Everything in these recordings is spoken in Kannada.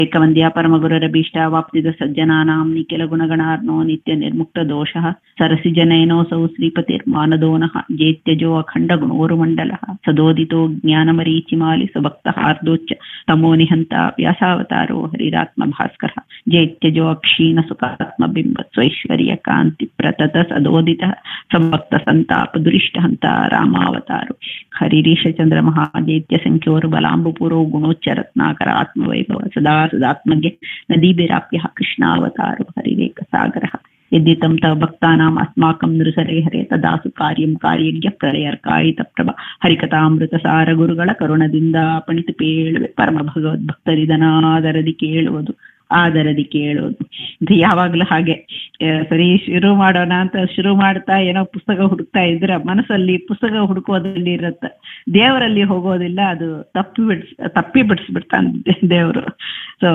ಏಕವಂದ್ಯ ಪರಮಗುರರಭೀಷ್ಟ ವಾಪ್ತಿದ ಸಜ್ಜನಾನಾಂ ನಿಖಿಲ ಗುಣಗಣಾರ್ನೋ ನಿತ್ಯ ನಿರ್ಮುಕ್ತ ದೋಷಃ ಸರಸಿಜನಯನೋऽಸೌ ಶ್ರೀಪತಿರ್ಮಾನದೋನಃ ಜೇತ್ಯಜೋ ಅಖಂಡ ಗುಣೋರುಮಂಡಲಃ ಸದೋದಿತೋ ಜ್ಞಾನಮರೀಚಿಮಾಲಿ ಸುಭಕ್ತ ಹಾರ್ದೋಚ್ಚ ತಮೋ ನಿಹಂತ ವ್ಯಾಸಾವತಾರೋ ಹರಿರಾತ್ಮ ಭಾಸ್ಕರ ಜೇತ್ಯಜೋ ಅಕ್ಷೀಣ ಸುಖಾತ್ಮ ಬಿಂಬ ಸ್ವೈಶ್ವರ್ಯ ಕಾಂತಿ ಪ್ರತತ ಸದೋದಿತ ಸಂಭಕ್ತ ಸಂತಾಪ ದುರಿಷ್ಟ ಹಂತ ರಾಮಾವತಾರೋ ಹರಿರೀಶ ಚಂದ್ರ ಮಹಾಜೇತ್ಯ ಸಂಖ್ಯೋರು ಬಲಾಂಬುಪುರೋ ಗುಣೋಚ್ಚ ರತ್ನಾಕರ ಆತ್ಮವೈಭವ ಸದಾ ಸದಾತ್ಮಜ್ಞ ನದೀಭಿರಾಪ್ಯ ಕೃಷ್ಣಾವತಾರೋ ಹರಿರೇಕ ಸಾಗರ यद्यतं तव भक्तानाम् अस्माकं नृसरे हरे तदासु कार्यं कार्यज्ञ ಪ್ರಳಯರ್ಕಾಯಿತ ಪ್ರಭ ಹರಿಕಥಾಮೃತಸಾರ ಗುರುಗಳ ಕರುಣದಿಂದ ಪಣಿತು ಪೇಳುವೆ ಪರಮ ಭಗವದ್ಭಕ್ತರಿದನಾದರದಿ ಕೇಳುವುದು ಆದರದಿ ಕೇಳೋದು ಇದು ಯಾವಾಗ್ಲೂ ಹಾಗೆ ಸರಿ ಶುರು ಮಾಡೋಣ ಅಂತ ಶುರು ಮಾಡ್ತಾ ಏನೋ ಪುಸ್ತಕ ಹುಡುಕ್ತಾ ಇದ್ರ ಮನಸ್ಸಲ್ಲಿ ಪುಸ್ತಕ ಹುಡುಕೋದ್ರಲ್ಲಿ ಇರತ್ತ ದೇವರಲ್ಲಿ ಹೋಗೋದಿಲ್ಲ ಅದು ತಪ್ಪಿ ಬಿಡ್ಸ್ ತಪ್ಪಿ ಬಿಡಿಸ್ಬಿಡ್ತಾನೆ ದೇವರು ಸೊ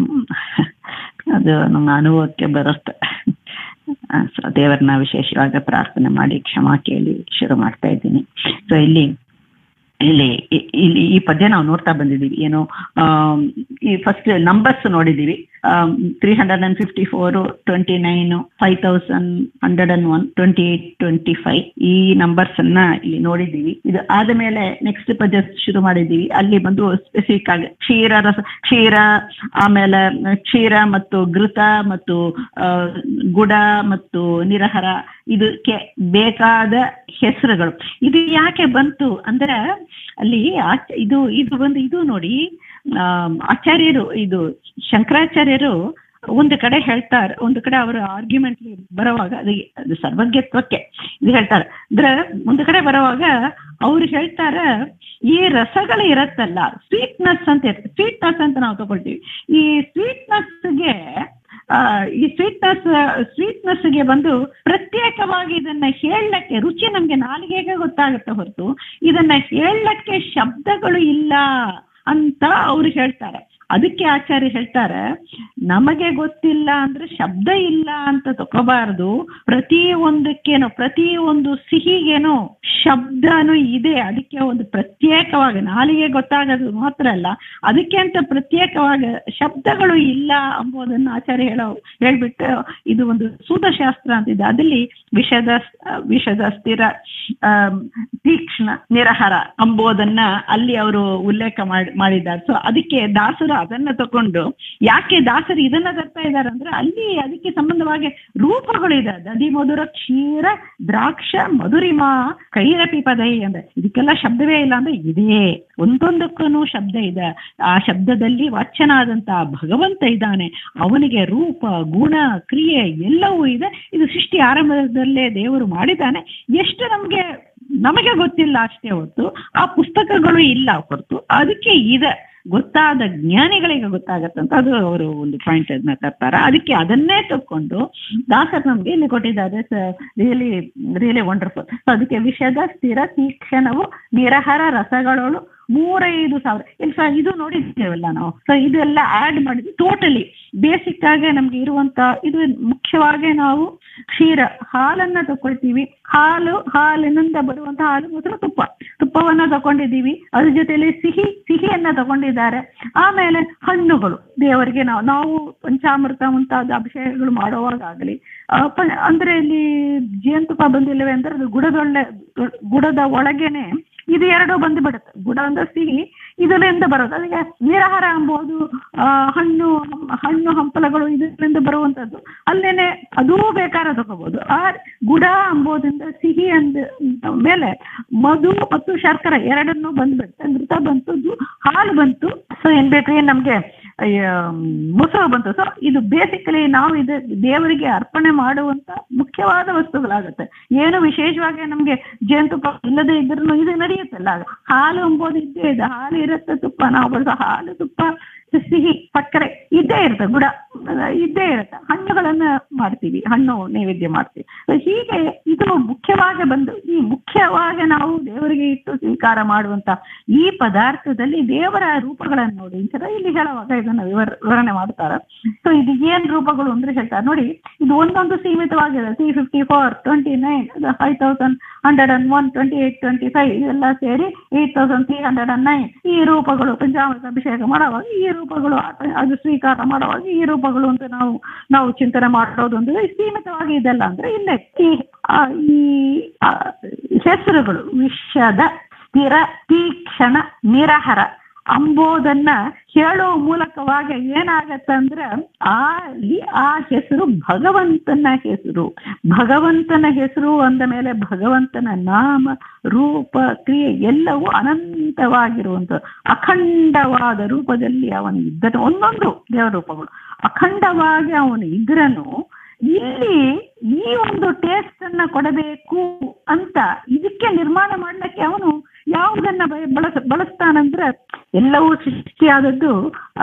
ಅದು ನಮ್ಮ ಅನುಭವಕ್ಕೆ ಬರುತ್ತೆ ಸೊ ದೇವರನ್ನ ವಿಶೇಷವಾಗಿ ಪ್ರಾರ್ಥನೆ ಮಾಡಿ ಕ್ಷಮಾ ಕೇಳಿ ಶುರು ಮಾಡ್ತಾ ಇದ್ದೀನಿ ಸೊ ಇಲ್ಲಿ ಇಲ್ಲಿ ಇಲ್ಲಿ ಈ ಪದ್ಯ ನಾವು ನೋಡ್ತಾ ಬಂದಿದ್ದೀವಿ ಏನು ಈ ಫಸ್ಟ್ ನಂಬರ್ಸ್ ನೋಡಿದ್ದೀವಿ three hundred and fifty four twenty nine five thousand hundred and one twenty eight twenty five ಈ ನಂಬರ್ಸ್ ಅನ್ನ ಇಲ್ಲಿ ನೋಡಿದ್ದೀವಿ ಇದು ಆದ ಮೇಲೆ ನೆಕ್ಸ್ಟ್ ಪದ್ಯ ಶುರು ಮಾಡಿದ್ದೀವಿ ಅಲ್ಲಿ ಬಂದು ಸ್ಪೆಸಿಫಿಕ್ ಆಗಿ ಕ್ಷೀರ ರಸ ಕ್ಷೀರ ಆಮೇಲೆ ಕ್ಷೀರ ಮತ್ತು ಘೃತ ಮತ್ತು ಗುಡ ಮತ್ತು ನಿರಹರ ಇದಕ್ಕೆ ಬೇಕಾದ ಹೆಸರುಗಳು ಇದು ಯಾಕೆ ಬಂತು ಅಂದ್ರೆ ಅಲ್ಲಿ ಇದು ಇದು ಒಂದು ಇದು ನೋಡಿ ಆಚಾರ್ಯರು ಇದು ಶಂಕರಾಚಾರ್ಯರು ಒಂದು ಕಡೆ ಹೇಳ್ತಾರೆ ಒಂದು ಕಡೆ ಅವರ ಆರ್ಗ್ಯುಮೆಂಟ್ ಬರುವಾಗ ಅದು ಅದು ಸರ್ವಜ್ಞತ್ವಕ್ಕೆ ಇದು ಹೇಳ್ತಾರೆ ಅಂದ್ರೆ ಒಂದು ಕಡೆ ಬರುವಾಗ ಅವ್ರು ಹೇಳ್ತಾರೆ ಈ ರಸಗಳು ಇರತ್ತಲ್ಲ ಸ್ವೀಟ್ನೆಸ್ ಅಂತ ಇರುತ್ತೆ ಸ್ವೀಟ್ನೆಸ್ ಅಂತ ನಾವು ತಗೊಳ್ತೀವಿ ಈ ಸ್ವೀಟ್ನೆಸ್ಗೆ ಈ ಸ್ವೀಟ್ನೆಸ್ ಸ್ವೀಟ್ನೆಸ್ಗೆ ಬಂದು ಪ್ರತ್ಯೇಕವಾಗಿ ಇದನ್ನ ಹೇಳಕ್ಕೆ ರುಚಿ ನಮ್ಗೆ ನಾಲಿಗೆಗೆ ಗೊತ್ತಾಗುತ್ತೆ ಹೊರತು ಇದನ್ನ ಹೇಳಕ್ಕೆ ಶಬ್ದಗಳು ಇಲ್ಲ ಅಂತ ಅವ್ರು ಹೇಳ್ತಾರೆ ಅದಕ್ಕೆ ಆಚಾರ್ಯ ಹೇಳ್ತಾರೆ ನಮಗೆ ಗೊತ್ತಿಲ್ಲ ಅಂದ್ರೆ ಶಬ್ದ ಇಲ್ಲ ಅಂತ ತಗೋಬಾರ್ದು ಪ್ರತಿ ಒಂದಕ್ಕೇನು ಪ್ರತಿ ಒಂದು ಸಿಹಿಗೇನು ಶಬ್ದನೂ ಇದೆ ಅದಕ್ಕೆ ಒಂದು ಪ್ರತ್ಯೇಕವಾಗಿ ನಾಲಿಗೆ ಗೊತ್ತಾಗೋದು ಮಾತ್ರ ಅಲ್ಲ ಅದಕ್ಕೆ ಅಂತ ಪ್ರತ್ಯೇಕವಾಗಿ ಶಬ್ದಗಳು ಇಲ್ಲ ಎಂಬುದನ್ನು ಆಚಾರ್ಯ ಹೇಳೋ ಹೇಳ್ಬಿಟ್ಟು ಇದು ಒಂದು ಸೂತಶಾಸ್ತ್ರ ಅಂತಿದೆ ಅದಲ್ಲಿ ವಿಷದ ವಿಷದ ಸ್ಥಿರ ತೀಕ್ಷ್ಣ ನಿರಹರ ಎಂಬುದನ್ನ ಅಲ್ಲಿ ಅವರು ಉಲ್ಲೇಖ ಮಾಡಿ ಮಾಡಿದ್ದಾರೆ ಸೊ ಅದಕ್ಕೆ ದಾಸರು ಅದನ್ನ ತಗೊಂಡು ಯಾಕೆ ದಾಸರು ಇದನ್ನ ತರ್ತಾ ಇದ್ದಾರೆ ಅಂದ್ರೆ ಅಲ್ಲಿ ಅದಕ್ಕೆ ಸಂಬಂಧವಾಗಿ ರೂಪಗಳು ಇದೆ ದದಿ ಮಧುರ ಕ್ಷೀರ ದ್ರಾಕ್ಷ ಮಧುರಿಮಾ ಕೈರಪಿ ಪದೈ ಅಂದ್ರೆ ಇದಕ್ಕೆಲ್ಲ ಶಬ್ದವೇ ಇಲ್ಲ ಅಂದ್ರೆ ಇದೆ ಒಂದೊಂದಕ್ಕೂ ಶಬ್ದ ಇದೆ ಆ ಶಬ್ದದಲ್ಲಿ ವಾಚ್ಯನಾದಂತಹ ಭಗವಂತ ಇದ್ದಾನೆ ಅವನಿಗೆ ರೂಪ ಗುಣ ಕ್ರಿಯೆ ಎಲ್ಲವೂ ಇದೆ ಇದು ಸೃಷ್ಟಿ ಆರಂಭದಲ್ಲೇ ದೇವರು ಮಾಡಿದ್ದಾನೆ ಎಷ್ಟು ನಮ್ಗೆ ನಮಗೆ ಗೊತ್ತಿಲ್ಲ ಅಷ್ಟೇ ಹೊತ್ತು ಆ ಪುಸ್ತಕಗಳು ಇಲ್ಲ ಹೊರತು ಅದಕ್ಕೆ ಇದೆ ಗೊತ್ತಾದ ಜ್ಞಾನಿಗಳಿಗೆ ಗೊತ್ತಾಗತ್ತಂತ ಅದು ಅವರು ಒಂದು ಪಾಯಿಂಟ್ ಅದನ್ನ ತರ್ತಾರೆ ಅದಕ್ಕೆ ಅದನ್ನೇ ತಕ್ಕೊಂಡು ದಾಸರು ನಮ್ಗೆ ಇಲ್ಲಿ ಕೊಟ್ಟಿದ್ದಾರೆ ರಿಯಲಿ ರಿಯಲಿ ವಂಡರ್ಫುಲ್ ಸೊ ಅದಕ್ಕೆ ವಿಷದ ಸ್ಥಿರ ತೀಕ್ಷಣವು ನಿರಹರ ರಸಗಳಳು ಮೂರೈದು ಸಾವಿರ ಇಲ್ಲಿ ಸಹ ಇದು ನೋಡಿದ್ದೇವಲ್ಲ ನಾವು ಸೊ ಇದೆಲ್ಲ ಆಡ್ ಮಾಡಿದ್ವಿ ಟೋಟಲಿ ಬೇಸಿಕ್ ಆಗಿ ನಮ್ಗೆ ಇರುವಂತ ಇದು ಮುಖ್ಯವಾಗಿ ನಾವು ಕ್ಷೀರ ಹಾಲನ್ನ ತಗೊಳ್ತೀವಿ ಹಾಲು ಹಾಲಿನಿಂದ ಬರುವಂತ ಹಾಲು ಮೊದಲು ತುಪ್ಪ ತುಪ್ಪವನ್ನ ತಗೊಂಡಿದ್ದೀವಿ ಅದ್ರ ಜೊತೆಲಿ ಸಿಹಿ ಸಿಹಿಯನ್ನ ತಗೊಂಡಿದ್ದಾರೆ ಆಮೇಲೆ ಹಣ್ಣುಗಳು ದೇವರಿಗೆ ನಾವು ನಾವು ಪಂಚಾಮೃತ ಮುಂತಾದ ಅಭಿಷೇಕಗಳು ಮಾಡುವಾಗ ಆಗಲಿ ಅಂದ್ರೆ ಇಲ್ಲಿ ಜೇನುತುಪ್ಪ ಬಂದಿಲ್ಲವೇ ಅಂದ್ರೆ ಅದು ಗುಡದೊಳ್ಳೆ ಗುಡದ ಒಳಗೇನೆ ಇದು ಎರಡು ಬಂದು ಬಿಡುತ್ತೆ ಗುಡ ಅಂದ್ರೆ ಸಿಹಿ ಇದರಿಂದ ಬರೋದು ಅದಕ್ಕೆ ನಿರಾಹಾರ ಎಂಬುದು ಹಣ್ಣು ಹಣ್ಣು ಹಂಪಲಗಳು ಇದರಿಂದ ಬರುವಂಥದ್ದು ಅಲ್ಲೇನೆ ಅದೂ ಬೇಕಾದ್ರೆ ತಗೋಬಹುದು ಆ ಗುಡ ಎಂಬುದರಿಂದ ಸಿಹಿ ಅಂದ ಮೇಲೆ ಮಧು ಮತ್ತು ಶರ್ಕರೆ ಎರಡನ್ನೂ ಬಂದ್ಬಿಡುತ್ತೆ ನೃತ ಬಂತು ಹಾಲು ಬಂತು ಸೊ ಏನ್ ಬೇಕು ಏನ್ ನಮ್ಗೆ ಮೊಸರು ಬಂತು ಸೊ ಇದು ಬೇಸಿಕಲಿ ನಾವು ಇದು ದೇವರಿಗೆ ಅರ್ಪಣೆ ಮಾಡುವಂತ ಮುಖ್ಯವಾದ ವಸ್ತುಗಳಾಗುತ್ತೆ ಏನು ವಿಶೇಷವಾಗಿ ನಮ್ಗೆ ಜೇನುತುಪ್ಪ ಇಲ್ಲದೆ ಇದ್ರೂ ಇದು ನಡೆಯುತ್ತಲ್ಲ ಹಾಲು ಎಂಬುದು ಇದ್ದೇ ಇದೆ ಹಾಲು ಇರುತ್ತೆ ತುಪ್ಪ ನಾವು ಬಳಸೋ ಹಾಲು ತುಪ್ಪ ಸಿಹಿ ಸಕ್ಕರೆ ಇದ್ದೇ ಇರುತ್ತೆ ಗುಡ ಇದ್ದೇ ಇರುತ್ತೆ ಹಣ್ಣುಗಳನ್ನ ಮಾಡ್ತೀವಿ ಹಣ್ಣು ನೈವೇದ್ಯ ಮಾಡ್ತೀವಿ ಹೀಗೆ ಇದು ಮುಖ್ಯವಾಗಿ ಬಂದು ಈ ಮುಖ್ಯವಾಗಿ ನಾವು ದೇವರಿಗೆ ಇಟ್ಟು ಸ್ವೀಕಾರ ಮಾಡುವಂತ ಈ ಪದಾರ್ಥದಲ್ಲಿ ದೇವರ ರೂಪಗಳನ್ನು ನೋಡಿ ಸರ ಇಲ್ಲಿ ಹೇಳುವಾಗ ಇದನ್ನ ವಿವರ ವಿವರಣೆ ಮಾಡ್ತಾರೆ ಸೊ ಇದು ಏನ್ ರೂಪಗಳು ಅಂದ್ರೆ ಹೇಳ್ತಾರೆ ನೋಡಿ ಇದು ಒಂದೊಂದು ಸೀಮಿತವಾಗಿದೆ three fifty four twenty nine five thousand hundred and one twenty eight twenty five ಇವೆಲ್ಲ ಸೇರಿ eight thousand three hundred and nine ಈ ರೂಪಗಳು ಪಂಚಾಮೃತ ಅಭಿಷೇಕ ಮಾಡುವಾಗ ಈ ರೂಪಗಳು ಅದು ಸ್ವೀಕಾರ ಮಾಡುವಾಗ ಈ ರೂಪಗಳು ಅಂತ ನಾವು ನಾವು ಚಿಂತನೆ ಮಾಡೋದು ಅಂದ್ರೆ ಸೀಮಿತವಾಗಿ ಇದೆಲ್ಲ ಅಂದ್ರೆ ಇಲ್ಲೇ ಈ ಆ, ಈ ಆ, ಹೆಸರುಗಳು ವಿಷದ ಸ್ಥಿರ ತೀಕ್ಷಣ ನಿರಹರ ಅಂಬೋದನ್ನ ಹೇಳೋ ಮೂಲಕವಾಗಿ ಏನಾಗತ್ತಂದ್ರೆ ಆ ಈ- ಆ ಹೆಸರು ಭಗವಂತನ ಹೆಸರು ಭಗವಂತನ ಹೆಸರು ಅಂದ ಮೇಲೆ ಭಗವಂತನ ನಾಮ ರೂಪ ಕ್ರಿಯೆ ಎಲ್ಲವೂ ಅನಂತವಾಗಿರುವಂತ ಅಖಂಡವಾದ ರೂಪದಲ್ಲಿ ಅವನು ಇದ್ದನು ಒಂದೊಂದು ದೇವರ ರೂಪಗಳು ಅಖಂಡವಾಗಿ ಅವನು ಇದ್ರನು ಇಲ್ಲಿ ಈ ಒಂದು ಟೇಸ್ಟ್ ಅನ್ನ ಕೊಡಬೇಕು ಅಂತ ಇದಕ್ಕೆ ನಿರ್ಮಾಣ ಮಾಡ್ಲಿಕ್ಕೆ ಅವನು ಯಾವುದನ್ನ ಬ- ಬಳಸ ಬಳಸ್ತಾನಂದ್ರೆ ಎಲ್ಲವೂ ಸೃಷ್ಟಿಯಾದದ್ದು ಆ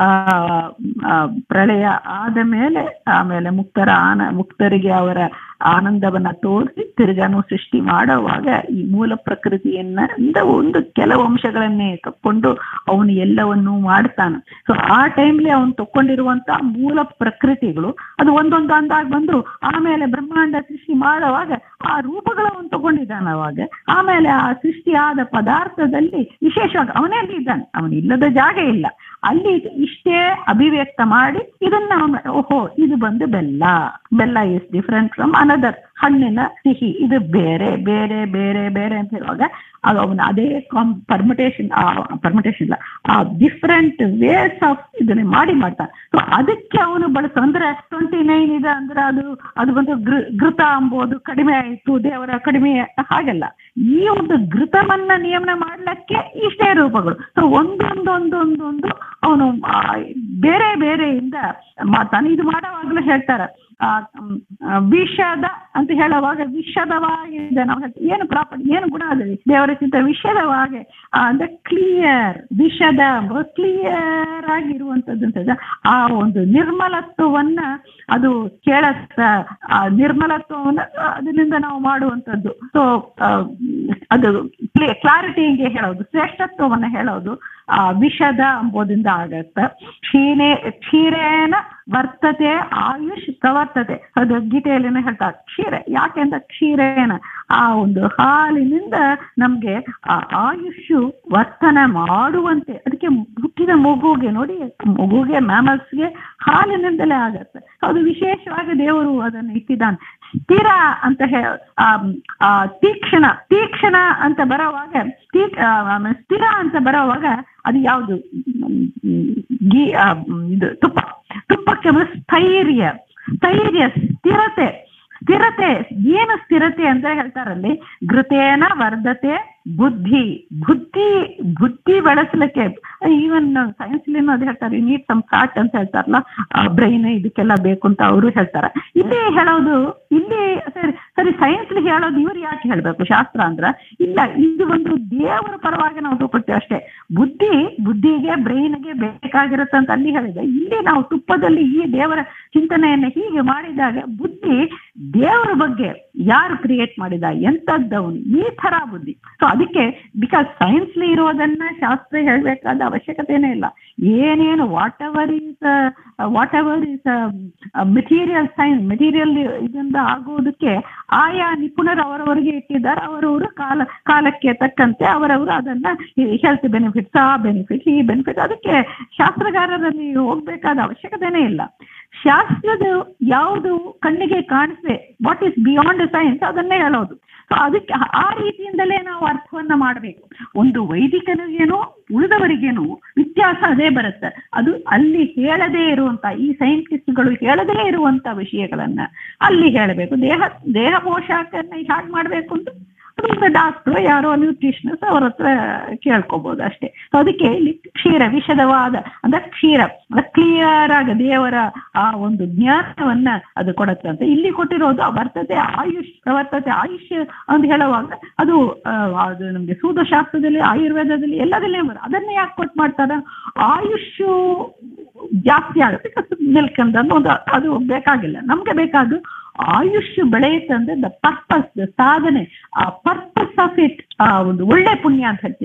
ಆ, ಪ್ರಳಯ ಆದ ಮೇಲೆ ಆಮೇಲೆ ಮುಕ್ತರ ಆನ ಮುಕ್ತರಿಗೆ ಅವರ ಆನಂದವನ್ನ ತೋರಿಸಿ ತಿರ್ಗಾನು ಸೃಷ್ಟಿ ಮಾಡುವಾಗ ಈ ಮೂಲ ಪ್ರಕೃತಿಯನ್ನ ಇಂದ ಒಂದು ಕೆಲವು ಅಂಶಗಳನ್ನೇ ತಕ್ಕೊಂಡು ಅವನು ಎಲ್ಲವನ್ನೂ ಮಾಡ್ತಾನೆ ಸೊ ಆ ಟೈಮ್ಲಿ ಅವನು ತಕ್ಕೊಂಡಿರುವಂತ ಮೂಲ ಪ್ರಕೃತಿಗಳು ಅದು ಒಂದೊಂದು ಅಂದಾಗ ಬಂದು ಆಮೇಲೆ ಬ್ರಹ್ಮಾಂಡ ಸೃಷ್ಟಿ ಮಾಡುವಾಗ ಆ ರೂಪಗಳವನು ತಗೊಂಡಿದ್ದಾನೆ ಅವಾಗ ಆಮೇಲೆ ಆ ಸೃಷ್ಟಿಯಾದ ಪದಾರ್ಥದಲ್ಲಿ ವಿಶೇಷವಾಗಿ ಅವನೇ ಅಲ್ಲಿ ಇದ್ದಾನೆ ಅವನು ಇಲ್ಲದ ಜಾಗ ಇಲ್ಲ ಅಲ್ಲಿ ಇದು ಇಷ್ಟೇ ಅಭಿವ್ಯಕ್ತ ಮಾಡಿ ಇದನ್ನ ಅವನು ಓಹೋ ಇದು ಬಂದು ಬೆಲ್ಲ ಬೆಲ್ಲ ಇಸ್ ಡಿಫ್ರೆಂಟ್ ಫ್ರಮ್ ಅನದರ್ ಹಣ್ಣಿನ ಸಿಹಿ ಇದು ಬೇರೆ ಬೇರೆ ಬೇರೆ ಬೇರೆ ಅಂತ ಹೇಳುವಾಗ ಅದು ಅವನು ಅದೇ ಕಾಮ್ ಪರ್ಮಿಟೇಷನ್ ಪರ್ಮಿಟೇಷನ್ ಇಲ್ಲ ಆ ಡಿಫ್ರೆಂಟ್ ವೇಸ್ ಆಫ್ ಇದನ್ನ ಮಾಡಿ ಮಾಡ್ತಾನೆ ಸೊ ಅದಕ್ಕೆ ಅವನು ಬಳಸ ಅಂದ್ರೆ ಟ್ವೆಂಟಿ ನೈನ್ ಇದೆ ಅಂದ್ರೆ ಅದು ಅದು ಬಂದು ಗೃ ಘೃತ ಅಂಬೋದು ಕಡಿಮೆ ಆಯಿತು ದೇವರ ಕಡಿಮೆ ಹಾಗೆಲ್ಲ ಈ ಒಂದು ಘೃತವನ್ನ ನಿಯಮನ ಮಾಡ್ಲಿಕ್ಕೆ ಇಷ್ಟೇ ರೂಪಗಳು ಸೊ ಒಂದೊಂದೊಂದೊಂದೊಂದು ಅವನು ಆ, ಬೇರೆ ಬೇರೆಯಿಂದ ಮಾತಾನೆ ಇದು ಮಾಡುವಾಗಲೂ ಹೇಳ್ತಾರೆ ಆ, ಮ್, ಆ, ವಿಷದ ಅಂತ ಹೇಳುವಾಗ ವಿಷದವಾಗಿದೆ ನಾವು ಹೇಳ್ತೀವಿ. ಏನು ಪ್ರಾಪರ್ಟಿ ಏನು ಗುಣ ಅದ ದೇವರ ಚಿಂತ ವಿಷದವಾಗೆ ಆ, ಅಂದ್ರೆ ಕ್ಲಿಯರ್ ವಿಷದ ಕ್ಲಿಯರ್ ಆಗಿರುವಂತದ್ದು ಅಂತ ಆ ಒಂದು ನಿರ್ಮಲತ್ವವನ್ನ ಅದು ಕೇಳತ್ತ ಆ ನಿರ್ಮಲತ್ವವನ್ನ ಅದರಿಂದ ನಾವು ಮಾಡುವಂಥದ್ದು ಸೊ ಅದು ಕ್ಲಾರಿಟಿಗೆ ಹೇಳೋದು ಶ್ರೇಷ್ಠತ್ವವನ್ನ ಹೇಳೋದು ಆ ವಿಷದ ಅಂಬೋದಿಂದ ಆಗತ್ತ ಕ್ಷೀಣೆ ಕ್ಷೀರೇನ ವರ್ತತೆ ಆಯುಷ್ ಪ್ರವರ್ತತೆ ಅದು ಗೀತೆಯಲ್ಲಿನೇ ಹೇಳ್ತಾರೆ ಕ್ಷೀರ ಯಾಕೆಂದ್ರೆ ಕ್ಷೀರೇನ ಆ ಒಂದು ಹಾಲಿನಿಂದ ನಮ್ಗೆ ಆ ಆಯುಷು ವರ್ತನೆ ಮಾಡುವಂತೆ ಅದಕ್ಕೆ ಹುಟ್ಟಿದ ಮಗುಗೆ ನೋಡಿ ಮಗುಗೆ ಮ್ಯಾಮಲ್ಸ್ಗೆ ಹಾಲಿನಿಂದಲೇ ಆಗತ್ತೆ ಅದು ವಿಶೇಷವಾಗಿ ದೇವರು ಅದನ್ನು ಇಟ್ಟಿದ್ದಾನೆ ಸ್ಥಿರ ಅಂತ ಹೇ ಆ, ಆ, ತೀಕ್ಷ್ಣ ತೀಕ್ಷ್ಣ ಅಂತ ಬರೋವಾಗ ತೀಕ್ ಆ, ಆಮೇಲೆ ಸ್ಥಿರ ಅಂತ ಬರೋವಾಗ ಅದು ಯಾವುದು ಗೀ ಆ, ಇದು ತುಪ್ಪ ತುಪ್ಪಕ್ಕೆ ಬರೋ ಸ್ಥೈರ್ಯ ಸ್ಥೈರ್ಯ ಸ್ಥಿರತೆ ಸ್ಥಿರತೆ ಏನು ಸ್ಥಿರತೆ ಅಂತ ಹೇಳ್ತಾರಲ್ಲಿ ಘೃತೇನ ವರ್ಧತೆ ಬುದ್ಧಿ ಬುದ್ಧಿ ಬುದ್ಧಿ ಬೆಳೆಸಲಿಕ್ಕೆ ಈವನ್ ಸೈನ್ಸ್ಲಿ ಅದು ಹೇಳ್ತಾರೆ ನೀಟ್ ಸಮ್ ಫ್ಯಾಟ್ ಅಂತ ಹೇಳ್ತಾರಲ್ಲ ಬ್ರೈನ್ ಇದಕ್ಕೆಲ್ಲ ಬೇಕು ಅಂತ ಅವರು ಹೇಳ್ತಾರೆ ಇಲ್ಲಿ ಹೇಳೋದು ಇಲ್ಲಿ ಸರಿ ಸರಿ ಸೈನ್ಸ್ಲಿ ಹೇಳೋದು ಇವ್ರು ಯಾಕೆ ಹೇಳ್ಬೇಕು ಶಾಸ್ತ್ರ ಅಂದ್ರ ಇಲ್ಲ ಇದು ಒಂದು ದೇವರ ಪರವಾಗಿ ನಾವು ತಗೊಳ್ತೀವಿ ಅಷ್ಟೇ ಬುದ್ಧಿ ಬುದ್ಧಿಗೆ ಬ್ರೈನ್ಗೆ ಬೇಕಾಗಿರುತ್ತೆ ಅಂತ ಅಲ್ಲಿ ಹೇಳಿದೆ ಇಲ್ಲಿ ನಾವು ತುಪ್ಪದಲ್ಲಿ ಈ ದೇವರ ಚಿಂತನೆಯನ್ನ ಹೀಗೆ ಮಾಡಿದಾಗ ಬುದ್ಧಿ ದೇವರ ಬಗ್ಗೆ ಯಾರು ಕ್ರಿಯೇಟ್ ಮಾಡಿದ ಎಂತದ್ದವನು ಈ ತರ ಬುದ್ಧಿ ಸೊ ಅದಕ್ಕೆ ಬಿಕಾಸ್ ಸೈನ್ಸ್ಲಿ ಇರೋದನ್ನ ಶಾಸ್ತ್ರ ಹೇಳ್ಬೇಕಾದ ಅವಶ್ಯಕತೆನೇ ಇಲ್ಲ ಏನೇನು whatever is whatever is material science material ಇದರಿಂದ ಆಗೋದಕ್ಕೆ ಆಯಾ ನಿಪುಣರು ಅವರವರಿಗೆ ಇಟ್ಟಿದ್ದಾರೆ ಅವರವರು ಕಾಲ ಕಾಲಕ್ಕೆ ತಕ್ಕಂತೆ ಅವರವರು ಅದನ್ನ ಹೆಲ್ತ್ ಬೆನಿಫಿಟ್ಸ್ ಆ ಬೆನಿಫಿಟ್ ಈ ಬೆನಿಫಿಟ್ ಅದಕ್ಕೆ ಶಾಸ್ತ್ರಗಾರರಲ್ಲಿ ಹೋಗ್ಬೇಕಾದ ಅವಶ್ಯಕತೆನೇ ಇಲ್ಲ ಶಾಸ್ತ್ರದ ಯಾವುದು ಕಣ್ಣಿಗೆ ಕಾಣಿಸದೆ ವಾಟ್ ಈಸ್ ಬಿಯಾಂಡ್ ಸೈನ್ಸ್ ಅದನ್ನೇ ಹೇಳೋದು ಸೊ ಅದಕ್ಕೆ ಆ ರೀತಿಯಿಂದಲೇ ನಾವು ಅರ್ಥವನ್ನ ಮಾಡಬೇಕು ಒಂದು ವೈದಿಕನಿಗೇನೋ ಉಳಿದವರಿಗೇನು ವ್ಯತ್ಯಾಸ ಅದೇ ಬರುತ್ತೆ ಅದು ಅಲ್ಲಿ ಹೇಳದೇ ಇರುವಂತ ಈ ಸೈಂಟಿಸ್ಟ್ಗಳು ಹೇಳದೇ ಇರುವಂತ ವಿಷಯಗಳನ್ನ ಅಲ್ಲಿ ಹೇಳಬೇಕು ದೇಹ ದೇಹ ಪೋಷಾಕನ್ನ ಹೇಗೆ ಮಾಡಬೇಕು ಅಂತ ಅದೊಂದು ಡಾಕ್ಟ್ರು ಯಾರೋ ನ್ಯೂಟ್ರಿಷನಸ್ ಅವ್ರ ಹತ್ರ ಕೇಳ್ಕೊಬೋದು ಅಷ್ಟೇ ಸೊ ಅದಕ್ಕೆ ಇಲ್ಲಿ ಕ್ಷೀರ ವಿಷದವಾದ ಅಂದ್ರೆ ಕ್ಷೀರ ಅಂದ್ರೆ ಕ್ಲಿಯರ್ ಆಗಿ ದೇವರ ಆ ಒಂದು ಜ್ಞಾನವನ್ನ ಅದು ಕೊಡುತ್ತೆ ಅಂತ ಇಲ್ಲಿ ಕೊಟ್ಟಿರೋದು ವರ್ತತೆ ಆಯುಷ್ ಪ್ರವರ್ತತೆ ಆಯುಷ್ ಅಂತ ಹೇಳುವಾಗ ಅದು ಆ, ಅದು ನಮ್ಗೆ ಸೂದಶಾಸ್ತ್ರದಲ್ಲಿ ಆಯುರ್ವೇದದಲ್ಲಿ ಎಲ್ಲದಲ್ಲೇ ಬರುತ್ತೆ ಅದನ್ನೇ ಯಾಕೆ ಕೊಟ್ಟು ಮಾಡ್ತಾರೆ ಆಯುಷು ಜಾಸ್ತಿ ಆಗುತ್ತೆ ಮಿಲ್ಕ್ ಅಂತ ಒಂದು ಅದು ಬೇಕಾಗಿಲ್ಲ ನಮ್ಗೆ ಬೇಕಾದ್ದು ಆಯುಷ್ ಬೆಳೆಯುತ್ತಂದ್ರೆ ದ ಪರ್ಪಸ್ ದ ಸಾಧನೆ ಆ ಪರ್ಪಸ್ ಆಫ್ ಇಟ್ ಆ ಒಂದು ಒಳ್ಳೆ ಪುಣ್ಯ ಅಂತ ಹೇಳ್ತೀವಲ್ಲ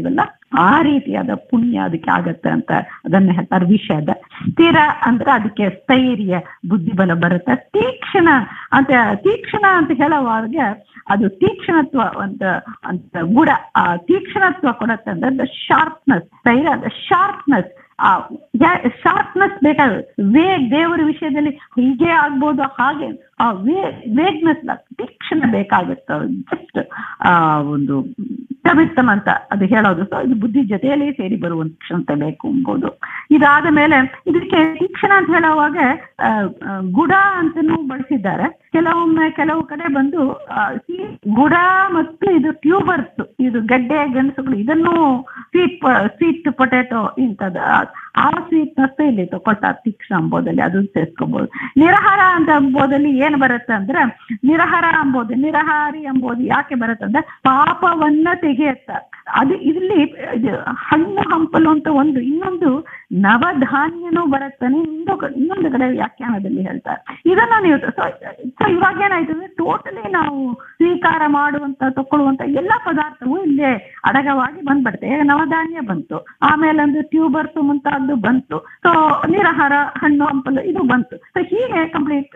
ಆ ರೀತಿಯಾದ ಪುಣ್ಯ ಅದಕ್ಕೆ ಆಗತ್ತೆ ಅಂತ ಅದನ್ನ ಹೇಳ್ತಾರೆ ವಿಷದ ಸ್ಥಿರ ಅಂದ್ರೆ ಅದಕ್ಕೆ ಸ್ಥೈರ್ಯ ಬುದ್ಧಿಬಲ ಬರುತ್ತೆ ತೀಕ್ಷ್ಣ ಅಂತ ತೀಕ್ಷ್ಣ ಅಂತ ಹೇಳುವಾಗ ಅದು ತೀಕ್ಷ್ಣತ್ವ ಅಂತ ಅಂತ ಗುಣ ಆ ತೀಕ್ಷ್ಣತ್ವ ಕೊಡತ್ತೆ ಅಂದ್ರೆ ಶಾರ್ಪ್ನೆಸ್ ಸ್ಥೈರ್ಯ ಅಂದ್ರೆ ಶಾರ್ಪ್ನೆಸ್ ಆ ಶಾರ್ಪ್ನೆಸ್ ಬೇಕಾಗುತ್ತೆ ವೇಗ್ ದೇವರ ವಿಷಯದಲ್ಲಿ ಹೀಗೆ ಆಗ್ಬೋದು ಹಾಗೆ ಆ ವೇ ವೇಗ್ನೆಸ್ ತೀಕ್ಷ್ಣ ಬೇಕಾಗುತ್ತೆ ಜಸ್ಟ್ ಆ ಒಂದು ತಮಿತ್ತಮ್ ಅಂತ ಅದು ಹೇಳೋದು ಸೊ ಇದು ಬುದ್ಧಿ ಜೊತೆಯಲ್ಲಿ ಸೇರಿ ಬರುವಂತ ಕ್ಷಮತೆ ಬೇಕು ಎಂಬುದು ಇದಾದ ಮೇಲೆ ಇದಕ್ಕೆ ತೀಕ್ಷ್ಣ ಅಂತ ಹೇಳುವಾಗ ಆ, ಆ, ಗುಡ ಅಂತನೂ ಬಳಸಿದ್ದಾರೆ ಕೆಲವೊಮ್ಮೆ ಕೆಲವು ಕಡೆ ಬಂದು ಆ, ಈ ಗುಡ ಮತ್ತು ಇದು ಟ್ಯೂಬರ್ಸ್ ಇದು ಗಡ್ಡೆ ಗೆಣಸುಗಳು ಇದನ್ನು ಸ್ವೀಟ್ ಸ್ವೀಟ್ ಪೊಟ್ಯಾಟೊ ಇಂಥದ್ದು ಆ- ಆ ಸ್ವೀಟ್ನೆಸ್ ಇಲ್ಲಿ ತಗೊಳ್ತಾರೆ ತೀಕ್ಷ್ಣ ಅಂಬೋದಲ್ಲಿ ಅದನ್ನು ಸೇರ್ಸ್ಕೊಬಹುದು ನಿರಹಾರ ಅಂತ ಅಂಬೋದಲ್ಲಿ ಏನು ಬರುತ್ತೆ ಅಂದ್ರೆ ನಿರಹಾರ ಅಂಬೋದು ನಿರಹಾರಿ ಅಂಬೋದು ಯಾಕೆ ಬರುತ್ತೆ ಅಂದ್ರೆ ಪಾಪವನ್ನ ತೆಗೆಯುತ್ತ ಅದು ಇಲ್ಲಿ ಇದು ಹಣ್ಣು ಹಂಪಲು ಅಂತ ಒಂದು ಇನ್ನೊಂದು ನವಧಾನ್ಯನೂ ಬರುತ್ತಾನೆ ಇನ್ನೊಂದು ಇನ್ನೊಂದು ಕಡೆ ವ್ಯಾಖ್ಯಾನದಲ್ಲಿ ಹೇಳ್ತಾರೆ ಇದನ್ನ ನೀವು ಸೊ ಸೊ ಇವಾಗ ಏನಾಯ್ತು ಅಂದ್ರೆ ಟೋಟಲಿ ನಾವು ಸ್ವೀಕಾರ ಮಾಡುವಂತ ತಕೊಳ್ಳುವಂತ ಎಲ್ಲಾ ಪದಾರ್ಥವು ಇಲ್ಲೇ ಅಡಗವಾಗಿ ಬಂದ್ಬಿಡುತ್ತೆ ಈಗ ನವಧಾನ್ಯ ಬಂತು ಆಮೇಲೆ ಒಂದು ಟ್ಯೂಬರ್ಸ್ ಮುಂತಾದ್ದು ಬಂತು ಸೊ ನಿರಾಹಾರ ಹಣ್ಣು ಹಂಪಲು ಇದು ಬಂತು ಸೊ ಹೀಗೆ ಕಂಪ್ಲೀಟ್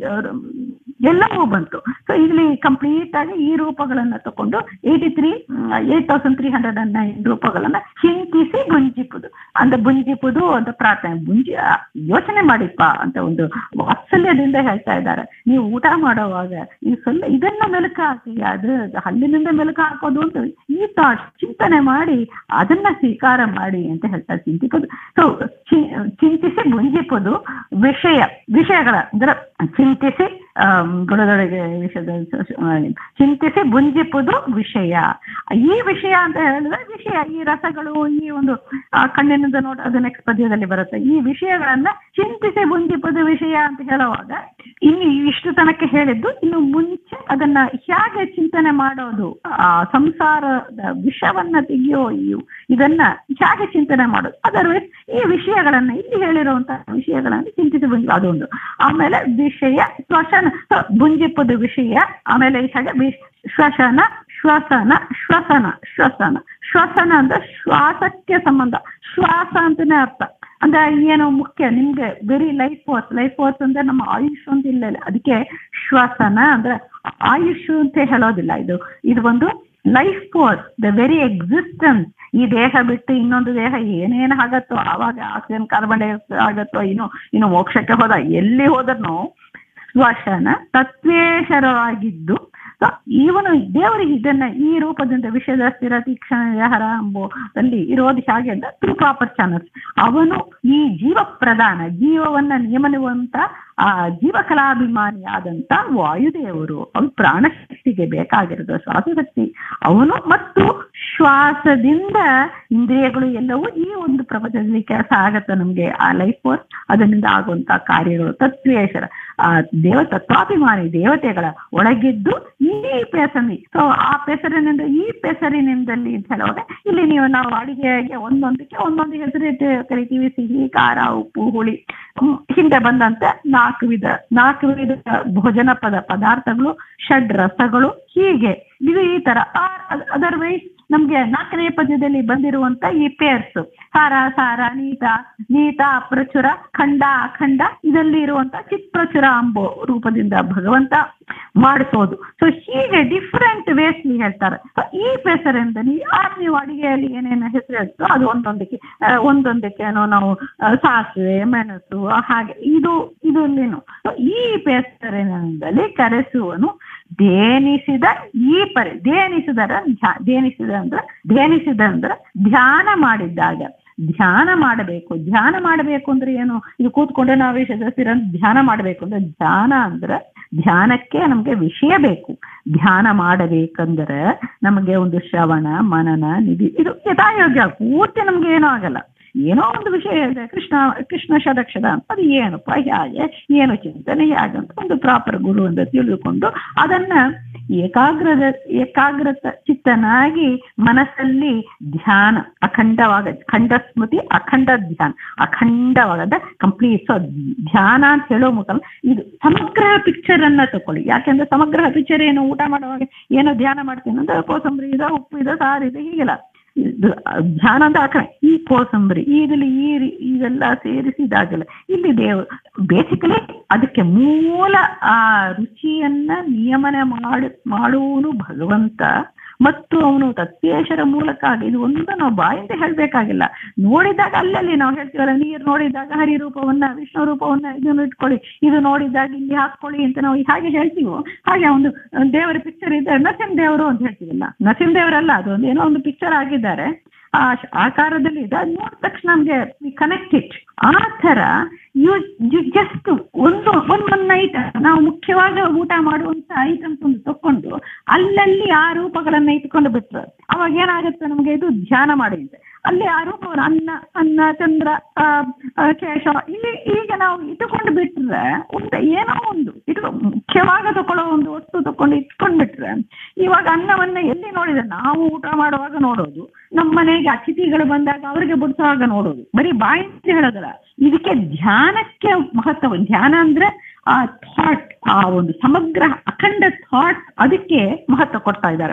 ಎಲ್ಲವೂ ಬಂತು ಸೊ ಇಲ್ಲಿ ಕಂಪ್ಲೀಟ್ ಆಗಿ ಈ ರೂಪಗಳನ್ನ ತಕೊಂಡು eighty three eight thousand three hundred and nine ರೂಪಗಳನ್ನ ಹಿಂತಿಸಿ ಗುಂಜಿಪುದು ಅಂದ್ರೆ ಬುಂಜಿಪುದು ಅಂತ ಪ್ರಾರ್ಥನೆ ಬುಂಜಿ ಆ, ಯೋಚನೆ ಮಾಡಿಪ್ಪ ಅಂತ ಒಂದು ವಾತ್ಸಲ್ಯದಿಂದ ಹೇಳ್ತಾ ಇದ್ದಾರೆ ನೀವು ಊಟ ಮಾಡುವಾಗ ಈ ಸ್ವಲ್ಪ ಇದನ್ನ ಮೆಲುಕು ಹಾಕಿ ಅದು ಹಲ್ಲಿನಿಂದ ಮೆಲುಕು ಹಾಕೋದು ಅಂತ ಈ ಥಾಟ್ ಚಿಂತನೆ ಮಾಡಿ ಅದನ್ನ ಸ್ವೀಕಾರ ಮಾಡಿ ಅಂತ ಹೇಳ್ತಾರೆ ಚಿಂತಿಪುದು ಸೊ ಚಿಂತಿಸಿ ಬುಂಜಿಪುದು ವಿಷಯ ವಿಷಯಗಳ ಅಂದ್ರೆ ಚಿಂತಿಸಿ ಆಮ್, ಗುಣದೊಳಗೆ ವಿಷಯದ ಆ, ಚಿಂತಿಸಿ ಬುಂಜಿಪುದು ವಿಷಯ ಈ ವಿಷಯ ಅಂತ ಹೇಳಿದ್ರೆ ವಿಷಯ ಈ ರಸಗಳು ಈ ಒಂದು ಆ, ಕಣ್ಣಿನಿಂದ ನೋಡ ಅದು ನೆಕ್ಸ್ಟ್ ಪದ್ಯದಲ್ಲಿ ಬರುತ್ತೆ ಈ ವಿಷಯಗಳನ್ನ ಚಿಂತಿಸಿ ಬುಂಜಿಪುದು ವಿಷಯ ಅಂತ ಹೇಳುವಾಗ ಇನ್ನು ಇಷ್ಟು ತನಕ ಹೇಳಿದ್ದು ಇನ್ನು ಮುಂಚೆ ಅದನ್ನ ಹೇಗೆ ಚಿಂತನೆ ಮಾಡೋದು ಆ ಸಂಸಾರದ ವಿಷವನ್ನ ತೆಗೆಯೋ ಈ ಇದನ್ನ ಹೇಗೆ ಚಿಂತನೆ ಮಾಡೋದು ಅದರ್ವೈಸ್ ಈ ವಿಷಯಗಳನ್ನ ಇಲ್ಲಿ ಹೇಳಿರುವಂತಹ ವಿಷಯಗಳನ್ನ ಚಿಂತಿಸಿ ಬಂದು ಅದೊಂದು ಆಮೇಲೆ ವಿಷಯ ಶ್ವಸನ ಸೊ, ಬುಂಜಿಪ್ಪದ ವಿಷಯ ಆಮೇಲೆ ಈ ಹಾಗೆ ವಿ- ಶ್ವಸನ ಶ್ವಸನ ಶ್ವಸನ ಶ್ವಸನ ಶ್ವಸನ ಅಂದ್ರೆ ಶ್ವಾಸಕ್ಕೆ ಸಂಬಂಧ ಶ್ವಾಸ ಅಂತಾನೆ ಅರ್ಥ ಅಂದ್ರೆ ಏನು ಮುಖ್ಯ ನಿಮ್ಗೆ very life force life force ಅಂದ್ರೆ ನಮ್ಮ ಆಯುಷ್ ಅಂತ ಇಲ್ಲ ಇಲ್ಲ. ಅದಕ್ಕೆ ಶ್ವಾಸನ ಅಂದ್ರೆ ಆಯುಷ್ ಅಂತ ಹೇಳೋದಿಲ್ಲ ಇದು ಇದು ಒಂದು life force the very existence ಈ ದೇಹ ಬಿಟ್ಟು ಇನ್ನೊಂದು ದೇಹ ಏನೇನು ಆಗತ್ತೋ ಆವಾಗ ಆಕ್ಸಿಜನ್ ಕಾರ್ಬನ್ ಡೈಆಕ್ಸೈಡ್ ಆಗತ್ತೋ ಇನ್ನು ಇನ್ನು ಮೋಕ್ಷಕ್ಕೆ ಹೋದ ಎಲ್ಲಿ ಹೋದ್ರೂ ಶ್ವಾಸನ ತತ್ವೇಶರವಾಗಿದ್ದು ಸೊ ಇವನು ದೇವರಿಗೆ ಇದನ್ನ ಈ ರೂಪದಿಂದ ವಿಷಯದ ಸ್ಥಿರ ತೀಕ್ಷಣ ವ್ಯವಹಾರ ಎಂಬುದಲ್ಲಿ ಇರೋದು ಹೇಗೆ ಅಂದ್ರೆ ಟು ಪ್ರಾಪರ್ ಚಾನಲ್ಸ್ ಅವನು ಈ ಜೀವ ಪ್ರಧಾನ ಜೀವವನ್ನ ನಿಯಮನುವಂತ ಆ ಜೀವಕಲಾಭಿಮಾನಿಯಾದಂತ ವಾಯುದೇವರು ಅವನು ಪ್ರಾಣಶಕ್ತಿಗೆ ಬೇಕಾಗಿರೋದು ಶ್ವಾಸಶಕ್ತಿ ಅವನು ಮತ್ತು ಶ್ವಾಸದಿಂದ ಇಂದ್ರಿಯಗಳು ಎಲ್ಲವೂ ಈ ಒಂದು ಪ್ರಪಂಚದಲ್ಲಿ ಕೆಲಸ ಆಗತ್ತೆ ನಮ್ಗೆ ಆ ಲೈಫ್ ಫೋರ್ಸ್ ಅದರಿಂದ ಆಗುವಂತ ಕಾರ್ಯಗಳು ತತ್ವೇಶ್ವರ ಆ ದೇವ ತತ್ವಾಭಿಮಾನಿ ದೇವತೆಗಳ ಒಳಗಿದ್ದು ಈ ಪೆಸನಿ ಸೊ ಆ ಪೆಸರಿನಿಂದ ಈ ಪೆಸರಿನಿಂದಲ್ಲಿ ಅಂತ ಹೇಳುವಾಗ ಇಲ್ಲಿ ನೀವು ನಾವು ಅಡಿಗೆಗೆ ಒಂದೊಂದಕ್ಕೆ ಒಂದೊಂದು ಹೆಸರಿಟ್ಟು ಕರಿತೀವಿ ಸಿಹಿ ಖಾರ ಉಪ್ಪು ಹುಳಿ ಹ್ಮ್, ಹಿಂದೆ ಬಂದಂತೆ ನಾಲ್ಕು ವಿಧ ನಾಲ್ಕು ವಿಧ ಭೋಜನ ಪದ ಪದಾರ್ಥಗಳು ಷಡ್ ರಸಗಳು ಹೀಗೆ ಇದು ಈ ತರ ಅದರ್ವೈಸ್ ನಮ್ಗೆ ನಾಲ್ಕನೇ ಪದ್ಯದಲ್ಲಿ ಬಂದಿರುವಂತ ಈ ಪೇರ್ಸ್ ಹಾರ ಸಾರ ನೀತ ನೀತ ಅಪ್ರಚುರ ಖಂಡ ಅಖಂಡ ಇದರಲ್ಲಿ ಇರುವಂತ ಚಿತ್ಪ್ರಚುರ ಅಂಬೋ ರೂಪದಿಂದ ಭಗವಂತ ಮಾಡಿಸೋದು ಸೊ ಹೀಗೆ ಡಿಫ್ರೆಂಟ್ ವೇಸ್ ಹೇಳ್ತಾರೆ ಸೊ ಈ ಹೆಸರಿಂದ ಯಾರು ನೀವು ಅಡಿಗೆಯಲ್ಲಿ ಏನೇನು ಹೆಸರು ಹೇಳ್ತೋ ಅದು ಒಂದೊಂದಕ್ಕೆ ಆ, ಒಂದೊಂದಕ್ಕೇನೋ ನಾವು ಆ, ಸಾಸಿವೆ ಮೆಣಸು ಹಾಗೆ ಇದು ಇದು ಇಲ್ಲಿನು ಸೊ ಈ ಹೆಸರಿನಿಂದಲೇ ಕರೆಸುವನು ಧ್ಯಾನಿಸಿದ ಈ ಪರಿ ಧ್ಯಾನಿಸಿದರ ಧ್ಯ- ಧ್ಯಾನಿಸಿದ ಅಂದ್ರೆ ಧ್ಯಾನಿಸಿದ ಅಂದ್ರೆ ಧ್ಯಾನ ಮಾಡಿದ್ದಾಗ ಧ್ಯಾನ ಮಾಡಬೇಕು ಧ್ಯಾನ ಮಾಡಬೇಕು ಅಂದ್ರೆ ಏನು ಇದು ಕೂತ್ಕೊಂಡೆ ನಾವು ಸದಸ್ಯರ ಧ್ಯಾನ ಮಾಡಬೇಕು ಅಂದ್ರೆ ಧ್ಯಾನ ಅಂದ್ರೆ ಧ್ಯಾನಕ್ಕೆ ನಮ್ಗೆ ವಿಷಯ ಬೇಕು ಧ್ಯಾನ ಮಾಡಬೇಕಂದ್ರೆ ನಮಗೆ ಒಂದು ಶ್ರವಣ ಮನನ ನಿಧಿ ಇದು ಯಥಾಯೋಗ್ಯ ಪೂರ್ತಿ ನಮ್ಗೆ ಏನೂ ಆಗಲ್ಲ ಏನೋ ಒಂದು ವಿಷಯ ಇದೆ ಕೃಷ್ಣ ಕೃಷ್ಣ ಷಡಕ್ಷರ ಅಂತ ಅದು ಏನಪ್ಪ ಹೇಗೆ ಏನು ಚಿಂತನೆ ಹೇಗೆ ಅಂತ ಒಂದು ಪ್ರಾಪರ್ ಗುರು ಅಂತ ತಿಳಿದುಕೊಂಡು ಅದನ್ನ ಏಕಾಗ್ರದ ಏಕಾಗ್ರತ ಚಿತ್ತನಾಗಿ ಮನಸ್ಸಲ್ಲಿ ಧ್ಯಾನ ಅಖಂಡವಾಗ ಖಂಡ ಸ್ಮೃತಿ ಅಖಂಡ ಧ್ಯಾನ ಅಖಂಡವಾಗದ ಕಂಪ್ಲೀಟ್ ಸೊ ಧ್ಯಾನ ಅಂತ ಹೇಳೋ ಮುಖ ಇದು ಸಮಗ್ರ ಪಿಕ್ಚರ್ ಅನ್ನ ತಕೊಳ್ಳಿ ಯಾಕೆಂದ್ರೆ ಸಮಗ್ರ ಪಿಕ್ಚರ್ ಏನು ಊಟ ಮಾಡುವಾಗ ಏನೋ ಧ್ಯಾನ ಮಾಡ್ತೀನಿ ಅಂದ್ರೆ ಕೋಸಂಬರಿ ಇದೆ ಉಪ್ಪು ಇದೆ ಸಾರು ಇದೆ ಹೀಗಿಲ್ಲ ಇದು ಧ್ಯಾನ ಅಂತ ಹಾಕ ಈ ಕೋಸಂಬರಿ ಇದ್ರಲ್ಲಿ ಈ ರೀ- ಇವೆಲ್ಲ ಸೇರಿಸಿದಾಗಲ್ಲ ಇಲ್ಲಿ ದೇವ್ ಬೇಸಿಕಲಿ ಅದಕ್ಕೆ ಮೂಲ ಆ ರುಚಿಯನ್ನ ನಿಯಮನೆ ಮಾಡ ಮಾಡುವವನು ಭಗವಂತ ಮತ್ತು ಅವನು ತತ್ವೇಶರ ಮೂಲಕ ಆಗಿ ಇದು ಒಂದು ನಾವು ಬಾಯಿಂದ ಹೇಳ್ಬೇಕಾಗಿಲ್ಲ ನೋಡಿದಾಗ ಅಲ್ಲಲ್ಲಿ ನಾವು ಹೇಳ್ತೀವಲ್ಲ ನೀರು ನೋಡಿದಾಗ ಹರಿ ರೂಪವನ್ನ ವಿಷ್ಣು ರೂಪವನ್ನ ಇದನ್ನು ಇಟ್ಕೊಳ್ಳಿ ಇದು ನೋಡಿದಾಗ ಇಲ್ಲಿ ಹಾಕೊಳ್ಳಿ ಅಂತ ನಾವು ಹಾಗೆ ಹೇಳ್ತೀವೋ ಹಾಗೆ ಒಂದು ದೇವರ ಪಿಕ್ಚರ್ ಇದೆ ನರಸಿಂಹ ದೇವರು ಅಂತ ಹೇಳ್ತೀವಲ್ಲ ನರಸಿಂಹ ದೇವರಲ್ಲ ಅದು ಒಂದು ಏನೋ ಒಂದು ಪಿಕ್ಚರ್ ಆಗಿದ್ದಾರೆ ಆ ಶ್- ಆಕಾರದಲ್ಲಿ ಇದೆ ಅದು ನೋಡಿದ ತಕ್ಷಣ ನಮ್ಗೆ ಕನೆಕ್ಟ್ ಇಟ್ ಆ ತರ ಯು ಜಸ್ಟ್ ಒಂದು ಒಂದು ನೈಟ್ ನಾವು ಮುಖ್ಯವಾಗಿ ಊಟ ಮಾಡುವಂತ ಐಟಮ್ಸ್ ಒಂದು ತಕೊಂಡು ಅಲ್ಲಲ್ಲಿ ಆ ರೂಪಗಳನ್ನ ಇಟ್ಕೊಂಡು ಬಿಟ್ರೆ ಅವಾಗ ಏನಾಗುತ್ತೆ ನಮ್ಗೆ ಇದು ಧ್ಯಾನ ಮಾಡಿದ್ರೆ ಅಲ್ಲಿ ಆ ರೂಪವನ್ನು ಅನ್ನ ಅನ್ನ ಚಂದ್ರ ಆ, ಆ, ಕೇಶ ಇಲ್ಲಿ ಈಗ ನಾವು ಇಟ್ಟುಕೊಂಡು ಬಿಟ್ರೆ ಒಂದು ಏನೋ ಒಂದು ಇದು ಮುಖ್ಯವಾಗಿ ತಗೊಳ್ಳೋ ಒಂದು ವಸ್ತು ತಕೊಂಡು ಇಟ್ಕೊಂಡು ಬಿಟ್ರೆ ಇವಾಗ ಅನ್ನವನ್ನ ಎಲ್ಲಿ ನೋಡಿದ್ರೆ ನಾವು ಊಟ ಮಾಡುವಾಗ ನೋಡೋದು ನಮ್ಮ ಮನೆಗೆ ಅತಿಥಿಗಳು ಬಂದಾಗ ಅವರಿಗೆ ಬಡಿಸುವಾಗ ನೋಡೋದು ಬರೀ ಬಾಯಿಂದ ಹೇಳೋದಲ್ಲ ಇದಕ್ಕೆ ಧ್ಯಾನಕ್ಕೆ ಮಹತ್ವ ಧ್ಯಾನ ಅಂದ್ರೆ ಆ ಥಾಟ್ ಆ ಒಂದು ಸಮಗ್ರ ಅಖಂಡ ಥಾಟ್ ಅದಕ್ಕೆ ಮಹತ್ವ ಕೊಡ್ತಾ ಇದ್ದಾರೆ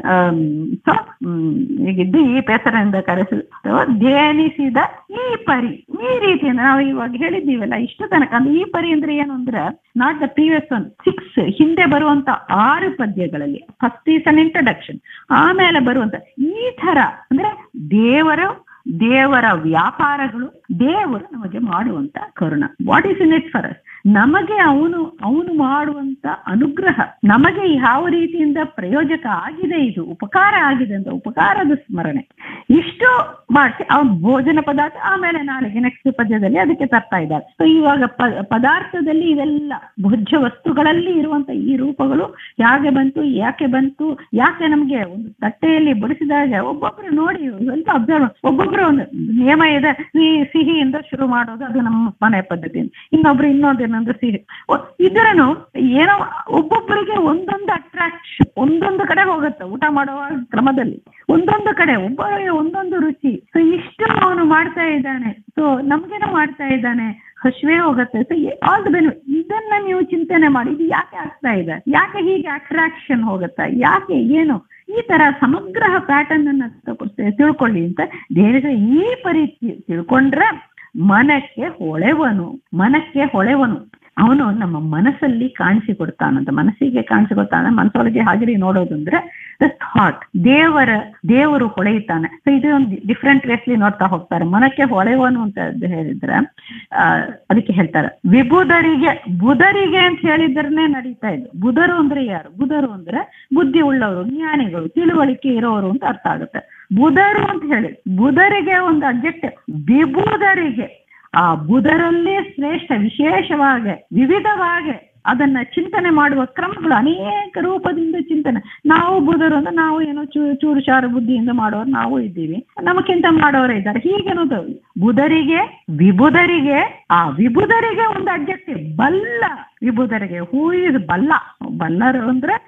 ಸೊ ಈಗಿದ್ದು ಈ ಪೇಸರಿಂದ ಕರೆಸಿ ಧ್ಯಾನಿಸಿದ ಈ ಪರಿ ಈ ರೀತಿಯಿಂದ ನಾವು ಇವಾಗ ಹೇಳಿದ್ದೀವಲ್ಲ ಇಷ್ಟು ತನಕ ಅಂದ್ರೆ ಈ ಪರಿ ಅಂದ್ರೆ ಏನು ಅಂದ್ರೆ not the previous one six ಹಿಂದೆ ಬರುವಂತ ಆರು ಪದ್ಯಗಳಲ್ಲಿ ಫಸ್ಟ್ ಈಸ್ ಅನ್ ಇಂಟ್ರಡಕ್ಷನ್ ಆಮೇಲೆ ಬರುವಂತ ಈ ತರ ಅಂದ್ರೆ ದೇವರು ದೇವರ ವ್ಯಾಪಾರಗಳು ದೇವರು ನಮಗೆ ಮಾಡುವಂತ ಕರುಣ what is in it for us ನಮಗೆ ಅವನು ಅವನು ಮಾಡುವಂತ ಅನುಗ್ರಹ ನಮಗೆ ಯಾವ ರೀತಿಯಿಂದ ಪ್ರಯೋಜಕ ಆಗಿದೆ ಇದು ಉಪಕಾರ ಆಗಿದೆ ಅಂತ ಉಪಕಾರದ ಸ್ಮರಣೆ ಇಷ್ಟು ಮಾಡಿಸಿ ಅವನು ಭೋಜನ ಪದಾರ್ಥ ಆಮೇಲೆ ನಾಳೆಗೆ ನೆಕ್ಸ್ಟ್ ಪದ್ಯದಲ್ಲಿ ಅದಕ್ಕೆ ತರ್ತಾ ಇದ್ದಾರೆ ಸೊ ಇವಾಗ ಪ ಪದಾರ್ಥದಲ್ಲಿ ಇವೆಲ್ಲ ಭೋಜ್ಯ ವಸ್ತುಗಳಲ್ಲಿ ಇರುವಂತ ಈ ರೂಪಗಳು ಯಾಕೆ ಬಂತು ಯಾಕೆ ಬಂತು ಯಾಕೆ ನಮ್ಗೆ ಒಂದು ತಟ್ಟೆಯಲ್ಲಿ ಬಡಿಸಿದಾಗ ಒಬ್ಬೊಬ್ರು ನೋಡಿ ಸ್ವಲ್ಪ ಅಬ್ಸರ್ವ್ ಒಬ್ಬೊಬ್ರು ಒಂದು ನಿಯಮ ಇದೆ ಈ ಸಿಹಿಯಿಂದ ಶುರು ಮಾಡೋದು ಅದು ನಮ್ಮ ಮನೆ ಪದ್ಧತಿ ಇನ್ನೊಬ್ರು ಇನ್ನೊಂದೇನಂದ್ರೆ ಸಿಹಿ ಇದ್ರೂ ಏನೋ ಒಬ್ಬೊಬ್ಬರಿಗೆ ಒಂದೊಂದು ಅಟ್ರಾಕ್ಷನ್ ಒಂದೊಂದು ಕಡೆ ಹೋಗುತ್ತೆ ಊಟ ಮಾಡುವ ಕ್ರಮದಲ್ಲಿ ಒಂದೊಂದು ಕಡೆ ಒಬ್ಬರಿಗೆ ಒಂದೊಂದು ರುಚಿ ಸೊ ಇಷ್ಟು ಅವನು ಮಾಡ್ತಾ ಇದ್ದಾನೆ ಸೊ ನಮ್ಗೇನೋ ಮಾಡ್ತಾ ಇದ್ದಾನೆ ಹಶ್ವೇ ಹೋಗುತ್ತೆ ಸೊ ಆಲ್ ದ ಬೆನ್ ಇದನ್ನ ನೀವು ಚಿಂತನೆ ಮಾಡಿ ಇದು ಯಾಕೆ ಆಗ್ತಾ ಇದೆ ಯಾಕೆ ಹೀಗೆ ಅಟ್ರಾಕ್ಷನ್ ಹೋಗುತ್ತಾ ಯಾಕೆ ಏನು ಈ ತರ ಸಮಗ್ರ ಪ್ಯಾಟರ್ನ್ ಅನ್ನ ತಗೊಳ್ತೆ- ತಿಳ್ಕೊಳ್ಳಿ ಅಂತ ದೇವರ ಈ ಪರಿ ತಿ- ತಿಳ್ಕೊಂಡ್ರೆ ಮನಕ್ಕೆ ಹೊಳೆವನು ಮನಕ್ಕೆ ಹೊಳೆವನು ಅವನು ನಮ್ಮ ಮನಸ್ಸಲ್ಲಿ ಕಾಣಿಸಿಕೊಡ್ತಾನಂತ ಮನಸ್ಸಿಗೆ ಕಾಣಿಸಿಕೊಡ್ತಾನೆ ಮನಸ್ಸೊಳಗೆ ಹಾಗೆ ನೋಡೋದು ಅಂದ್ರೆ ದ ಥಾಟ್ ದೇವರ ದೇವರು ಹೊಳೆಯುತ್ತಾನೆ ಸೊ ಇದು ಒಂದು ಡಿಫ್ರೆಂಟ್ ವೇಸ್ಲಿ ನೋಡ್ತಾ ಹೋಗ್ತಾರೆ ಮನಕ್ಕೆ ಹೊಳೆವನು ಅಂತ ಹೇಳಿದ್ರೆ ಆ, ಅದಕ್ಕೆ ಹೇಳ್ತಾರೆ ವಿಬುಧರಿಗೆ ಬುಧರಿಗೆ ಅಂತ ಹೇಳಿದ್ರನೆ ನಡೀತಾ ಇದ್ದು ಬುಧರು ಅಂದ್ರೆ ಯಾರು ಬುಧರು ಅಂದ್ರೆ ಬುದ್ಧಿ ಉಳ್ಳವರು ಜ್ಞಾನಿಗಳು ತಿಳುವಳಿಕೆ ಇರೋರು ಅಂತ ಅರ್ಥ ಆಗುತ್ತೆ ಬುಧರು ಅಂತ ಹೇಳಿ ಬುಧರಿಗೆ ಒಂದು ಅಬ್ಜೆಕ್ಟ್ ವಿಬುಧರಿಗೆ ಆ ಬುಧರಲ್ಲೇ ಶ್ರೇಷ್ಠ ವಿಶೇಷವಾಗಿ ವಿವಿಧವಾಗಿ ಅದನ್ನ ಚಿಂತನೆ ಮಾಡುವ ಕ್ರಮಗಳು ಅನೇಕ ರೂಪದಿಂದ ಚಿಂತನೆ ನಾವು ಬುಧರು ಅಂದ್ರೆ ನಾವು ಏನೋ ಚೂ ಚೂರು ಚಾರು ಬುದ್ಧಿಯಿಂದ ಮಾಡೋರು ನಾವು ಇದ್ದೀವಿ ನಮಕ್ಕಿಂತ ಮಾಡೋರೇ ಇದ್ದಾರೆ ಹೀಗೇನೋದು ಬುಧರಿಗೆ ವಿಬುಧರಿಗೆ ಆ ವಿಬುಧರಿಗೆ ಒಂದು ಅಡ್ಜೆಕ್ಟಿವ್ ಬಲ್ಲ ವಿಬುಧರಿಗೆ ಹೂ ಇಸ್ ಬಲ್ಲ ಬಲ್ಲರು ಅಂದ್ರೆ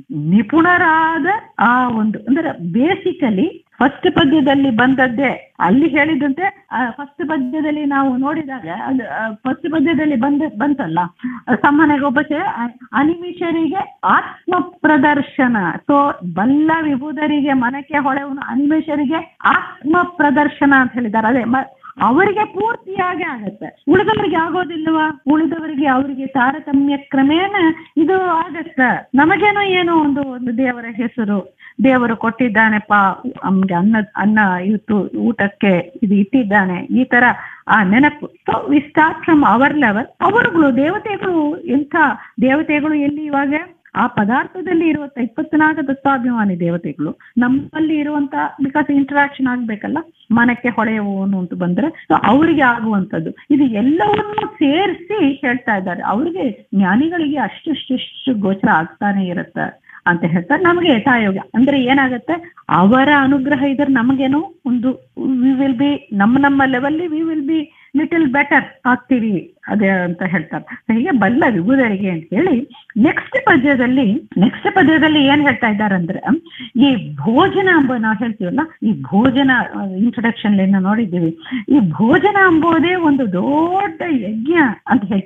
ನಿಪುಣರಾದ ಆ ಒಂದು ಅಂದ್ರೆ ಬೇಸಿಕಲಿ ಫಸ್ಟ್ ಪದ್ಯದಲ್ಲಿ ಬಂದದ್ದೇ ಅಲ್ಲಿ ಹೇಳಿದಂತೆ ಫಸ್ಟ್ ಪದ್ಯದಲ್ಲಿ ನಾವು ನೋಡಿದಾಗ ಅದು ಫಸ್ಟ್ ಪದ್ಯದಲ್ಲಿ ಬಂದ ಬಂತಲ್ಲ ಸಮ್ಮನೆಗೊಬ್ಬಸೆ ಅನಿಮಿಷರಿಗೆ ಆತ್ಮ ಪ್ರದರ್ಶನ ಸೊ ಬಲ್ಲ ವಿಭುಧರಿಗೆ ಮನಕ್ಕೆ ಹೊಳೆವನು ಅನಿಮಿಷರಿಗೆ ಆತ್ಮ ಪ್ರದರ್ಶನ ಅಂತ ಹೇಳಿದ್ದಾರೆ ಅದೇ ಮ- ಅವರಿಗೆ ಪೂರ್ತಿಯಾಗಿ ಆಗತ್ತೆ ಉಳಿದವರಿಗೆ ಆಗೋದಿಲ್ವಾ ಉಳಿದವರಿಗೆ ಅವರಿಗೆ ತಾರತಮ್ಯ ಕ್ರಮೇಣ ಇದು ಆಗತ್ತ ನಮಗೇನೋ ಏನೋ ಒಂದು ಒಂದು ದೇವರ ಹೆಸರು ದೇವರು ಕೊಟ್ಟಿದ್ದಾನೆಪ್ಪ ನಮ್ಗೆ ಅನ್ನ ಅನ್ನ ಇವತ್ತು ಊಟಕ್ಕೆ ಇದು ಇಟ್ಟಿದ್ದಾನೆ ಈ ತರ ಆ ನೆನಪು so we start from our level ಅವರುಗಳು ದೇವತೆಗಳು ಎಂಥ ದೇವತೆಗಳು ಎಲ್ಲಿ ಇವಾಗ ಆ ಪದಾರ್ಥದಲ್ಲಿ ಇರುವಂತ ಇಪ್ಪತ್ನಾಲ್ಕು ತತ್ವಾಭಿಮಾನಿ ದೇವತೆಗಳು ನಮ್ಮಲ್ಲಿ ಇರುವಂತ ಬಿಕಾಸ್ ಇಂಟರಾಕ್ಷನ್ ಆಗ್ಬೇಕಲ್ಲ ಮನಕ್ಕೆ ಹೊಳೆಯುವವನು ಅಂತ ಬಂದ್ರೆ ಸೊ ಅವರಿಗೆ ಆಗುವಂಥದ್ದು ಇದು ಎಲ್ಲವನ್ನೂ ಸೇರಿಸಿ ಹೇಳ್ತಾ ಇದ್ದಾರೆ ಅವ್ರಿಗೆ ಜ್ಞಾನಿಗಳಿಗೆ ಅಷ್ಟಷ್ಟು ಗೋಚರ ಆಗ್ತಾನೆ ಇರುತ್ತೆ ಅಂತ ಹೇಳ್ತಾರೆ ನಮಗೆ ಯಥಾಯೋಗ ಅಂದ್ರೆ ಏನಾಗುತ್ತೆ ಅವರ ಅನುಗ್ರಹ ಇದ್ರೆ ನಮಗೇನೋ ಒಂದು ವಿ ವಿಲ್ ಬಿ ನಮ್ಮ ನಮ್ಮ ಲೆವೆಲ್ಲಿ we will be little better ಆಗ್ತೀವಿ ಅದೇ ಅಂತ ಹೇಳ್ತಾರೆ So ಹೀಗೆ ಬಲ್ಲ ವಿಭುದರಿಗೆ ಅಂತ ಹೇಳಿ ನೆಕ್ಸ್ಟ್ ಪದ್ಯದಲ್ಲಿ ನೆಕ್ಸ್ಟ್ ಪದ್ಯದಲ್ಲಿ ಏನ್ ಹೇಳ್ತಾ ಇದ್ದಾರೆ ಅಂದ್ರೆ ಈ ಭೋಜನ ಎಂಬ ನಾವು ಹೇಳ್ತೀವಲ್ಲ ಈ ಭೋಜನ ಇಂಟ್ರೊಡಕ್ಷನ್ ಏನೋ ನೋಡಿದ್ದೀವಿ ಈ ಭೋಜನ ಎಂಬುದೇ ಒಂದು ದೊಡ್ಡ ಯಜ್ಞ ಅಂತ ಹೇಳ್ತೀವಿ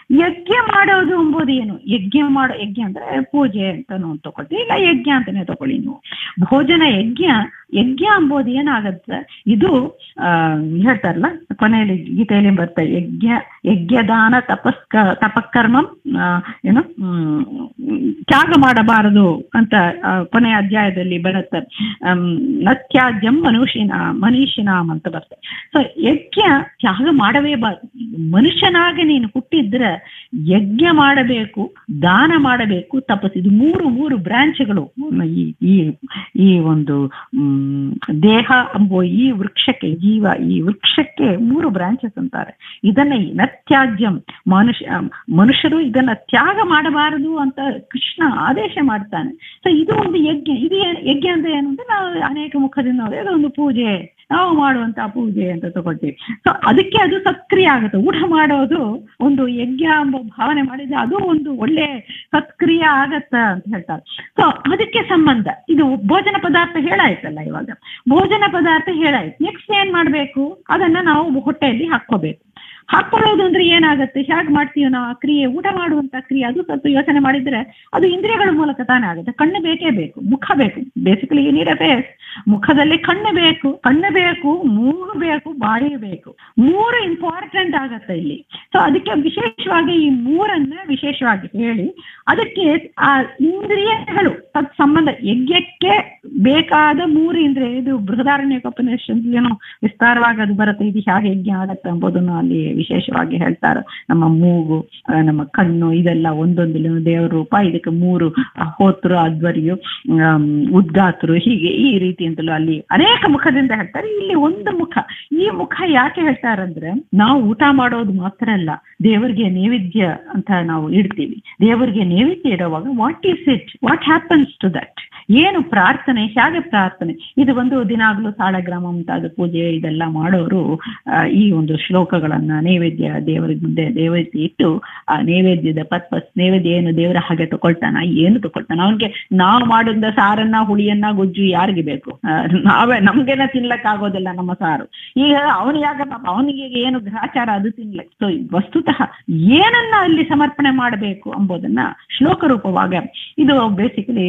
ಯಜ್ಞ ಮಾಡೋದು ಎಂಬುದು ಏನು ಯಜ್ಞ ಮಾಡೋ ಯಜ್ಞ ಅಂದ್ರೆ ಪೂಜೆ ಅಂತ ನಾವು ತಗೊಳ್ತೀವಿ ಇಲ್ಲ ಯಜ್ಞ ಅಂತಾನೆ ತಗೊಳ್ಳಿ ನೀವು ಭೋಜನ ಯಜ್ಞ ಯಜ್ಞ ಎಂಬುದು ಏನಾಗತ್ತೆ ಇದು ಆ ಹೇಳ್ತಾರಲ್ಲ ಕೊನೆಯಲ್ಲಿ ಗೀತೆಯಲ್ಲಿ ಬರ್ತದೆ ಯಜ್ಞ ಯಜ್ಞದಾನ ತಪಸ್ಕ ತಪಕರ್ಮಂ ಆ, ಏನು ಹ್ಮ್, ತ್ಯಾಗ ಮಾಡಬಾರದು ಅಂತ ಆ, ಕೊನೆಯ ಅಧ್ಯಾಯದಲ್ಲಿ ಬರುತ್ತೆ ಆಮ್, ನತ್ಯಾಜ್ಯಂ ಮನುಷ್ಯನ ಮನುಷ್ಯನಾಮ್ ಅಂತ ಬರ್ತದೆ ಸೊ ಯಜ್ಞ ತ್ಯಾಗ ಮಾಡಲೇಬಾರದು ಮನುಷ್ಯನಾಗಿ ನೀನು ಹುಟ್ಟಿದ್ರೆ ಯಜ್ಞ ಮಾಡಬೇಕು ದಾನ ಮಾಡಬೇಕು ತಪಸ್ಸು ಇದು ಮೂರು ಮೂರು ಬ್ರಾಂಚ್ಗಳು ಈ ಈ ಈ ಒಂದು ಮ್, ದೇಹ ಎಂಬುವ ಈ ವೃಕ್ಷಕ್ಕೆ ಜೀವ ಈ ವೃಕ್ಷಕ್ಕೆ ಮೂರು ಬ್ರಾಂಚಸ್ ಅಂತಾರೆ ಇದನ್ನ ಈ ನತ್ಯಾಜ್ಯಂ ಮನುಷ್ಯ ಮನುಷ್ಯರು ಇದನ್ನ ತ್ಯಾಗ ಮಾಡಬಾರದು ಅಂತ ಕೃಷ್ಣ ಆದೇಶ ಮಾಡ್ತಾನೆ ಸೊ ಇದು ಒಂದು ಯಜ್ಞ ಇದು ಏನ್- ಯಜ್ಞ ಅಂತ ಏನು ಅಂದ್ರೆ ನಾವು ಅನೇಕ ಮುಖದಿಂದ ನೋಡಿ ಅದು ಒಂದು ಪೂಜೆ ನಾವು ಮಾಡುವಂತ ಪೂಜೆ ಅಂತ ತಗೊಳ್ತೀವಿ ಸೊ ಅದಕ್ಕೆ ಅದು ಸಕ್ರಿಯ ಆಗುತ್ತೆ ಊಟ ಮಾಡೋದು ಒಂದು ಯಜ್ಞ ಎಂಬ ಭಾವನೆ ಮಾಡಿದ್ರೆ ಅದು ಒಂದು ಒಳ್ಳೆ ಸತ್ಕ್ರಿಯ ಆಗತ್ತ ಅಂತ ಹೇಳ್ತಾರೆ ಸೊ ಅದಕ್ಕೆ ಸಂಬಂಧ ಇದು ಭೋಜನ ಪದಾರ್ಥ ಹೇಳಾಯ್ತಲ್ಲ ಇವಾಗ ಭೋಜನ ಪದಾರ್ಥ ಹೇಳಾಯ್ತು ನೆಕ್ಸ್ಟ್ ಏನ್ ಮಾಡ್ಬೇಕು ಅದನ್ನ ನಾವು ಹೊಟ್ಟೆಯಲ್ಲಿ ಹಾಕ್ಕೋಬೇಕು ಹಾಕೊಳ್ಳೋದು ಅಂದ್ರೆ ಏನಾಗುತ್ತೆ ಹೇಗೆ ಮಾಡ್ತೀವಿ ನಾವು ಆ ಕ್ರಿಯೆ ಊಟ ಮಾಡುವಂತ ಕ್ರಿಯೆ ಅದು ಸ್ವಲ್ಪ ಯೋಚನೆ ಮಾಡಿದ್ರೆ ಅದು ಇಂದ್ರಿಯಗಳ ಮೂಲಕ ತಾನೇ ಆಗುತ್ತೆ ಕಣ್ಣು ಬೇಕೇ ಬೇಕು ಮುಖ ಬೇಕು ಬೇಸಿಕಲಿ ನೀಡ ಫೇಸ್ ಮುಖದಲ್ಲಿ ಕಣ್ಣು ಬೇಕು ಕಣ್ಣು ಬೇಕು ಮೂಗು ಬೇಕು ಬಾಯಿ ಬೇಕು ಮೂರು ಇಂಪಾರ್ಟೆಂಟ್ ಆಗತ್ತೆ ಇಲ್ಲಿ ಸೊ ಅದಕ್ಕೆ ವಿಶೇಷವಾಗಿ ಈ ಮೂರನ್ನ ವಿಶೇಷವಾಗಿ ಹೇಳಿ ಅದಕ್ಕೆ ಆ ಇಂದ್ರಿಯಗಳು ತತ್ ಸಂಬಂಧ ಯಜ್ಞಕ್ಕೆ ಬೇಕಾದ ಮೂರು ಇಂದ್ರಿಯ ಇದು ಬೃಹದಾರಣ್ಯಕೋಪನಿಷತ್ ಏನೋ ವಿಸ್ತಾರವಾಗಿ ಅದು ಬರುತ್ತೆ ಇದು ಹೇಗೆ ಯಜ್ಞ ಆಗತ್ತೆ ಎಂಬುದನ್ನು ಅಲ್ಲಿ ವಿಶೇಷವಾಗಿ ಹೇಳ್ತಾರೆ ನಮ್ಮ ಮೂಗು ಆ, ನಮ್ಮ ಕಣ್ಣು ಇದೆಲ್ಲ ಒಂದೊಂದು ದೇವರ ರೂಪ ಇದಕ್ಕೆ ಮೂರು ಹೋತೃ ಅಧ್ವರ್ಯು ಆಮ್, ಉದ್ಗಾತರು ಹೀಗೆ ಈ ರೀತಿ ಅಂತಲೂ ಅಲ್ಲಿ ಅನೇಕ ಮುಖದಿಂದ ಹೇಳ್ತಾರೆ ಇಲ್ಲಿ ಒಂದು ಮುಖ ಈ ಮುಖ ಯಾಕೆ ಹೇಳ್ತಾರಂದ್ರೆ ನಾವು ಊಟ ಮಾಡೋದು ಮಾತ್ರ ಅಲ್ಲ ದೇವರಿಗೆ ನೈವೇದ್ಯ ಅಂತ ನಾವು ಇಡ್ತೀವಿ ದೇವರಿಗೆ ನೈವೇದ್ಯ ಇಡುವಾಗ what is it what happens to that ಏನು ಪ್ರಾರ್ಥನೆ ಹೇಗೆ ಪ್ರಾರ್ಥನೆ ಇದು ಒಂದು ದಿನಾಗ್ಲೂ ಸಾಳಗ್ರಾಮ ಮುಂತಾದ ಪೂಜೆ ಇದೆಲ್ಲ ಮಾಡೋರು ಆ, ಈ ಒಂದು ಶ್ಲೋಕಗಳನ್ನ ನೈವೇದ್ಯ ದೇವರ ಮುಂದೆ ನೈವೇದ್ಯ ಇಟ್ಟು ಆ ನೈವೇದ್ಯದ ಪರ್ಪಸ್ ನೈವೇದ್ಯ ಏನು ದೇವರ ಹಾಗೆ ತಗೊಳ್ತಾನ ಏನು ತಗೊಳ್ತಾನ ಅವನಿಗೆ ನಾವು ಮಾಡಿದ ಸಾರನ್ನ ಹುಳಿಯನ್ನ ಗೊಜ್ಜು ಯಾರಿಗೆ ಬೇಕು ಆ, ನಾವೇ ನಮ್ಗೆನ ತಿನ್ಲಕ್ ಆಗೋದಿಲ್ಲ ನಮ್ಮ ಸಾರು ಈಗ ಅವನು ಯಾಕೆ ಪಾಪ ಅವನಿಗೆ ಏನು ಗ್ರಹಚಾರ ಅದು ತಿನ್ಲಕ್ ಸೊ ವಸ್ತುತಃ ಏನನ್ನ ಅಲ್ಲಿ ಸಮರ್ಪಣೆ ಮಾಡಬೇಕು ಎಂಬುದನ್ನ ಶ್ಲೋಕ ರೂಪವಾಗ ಇದು ಬೇಸಿಕಲಿ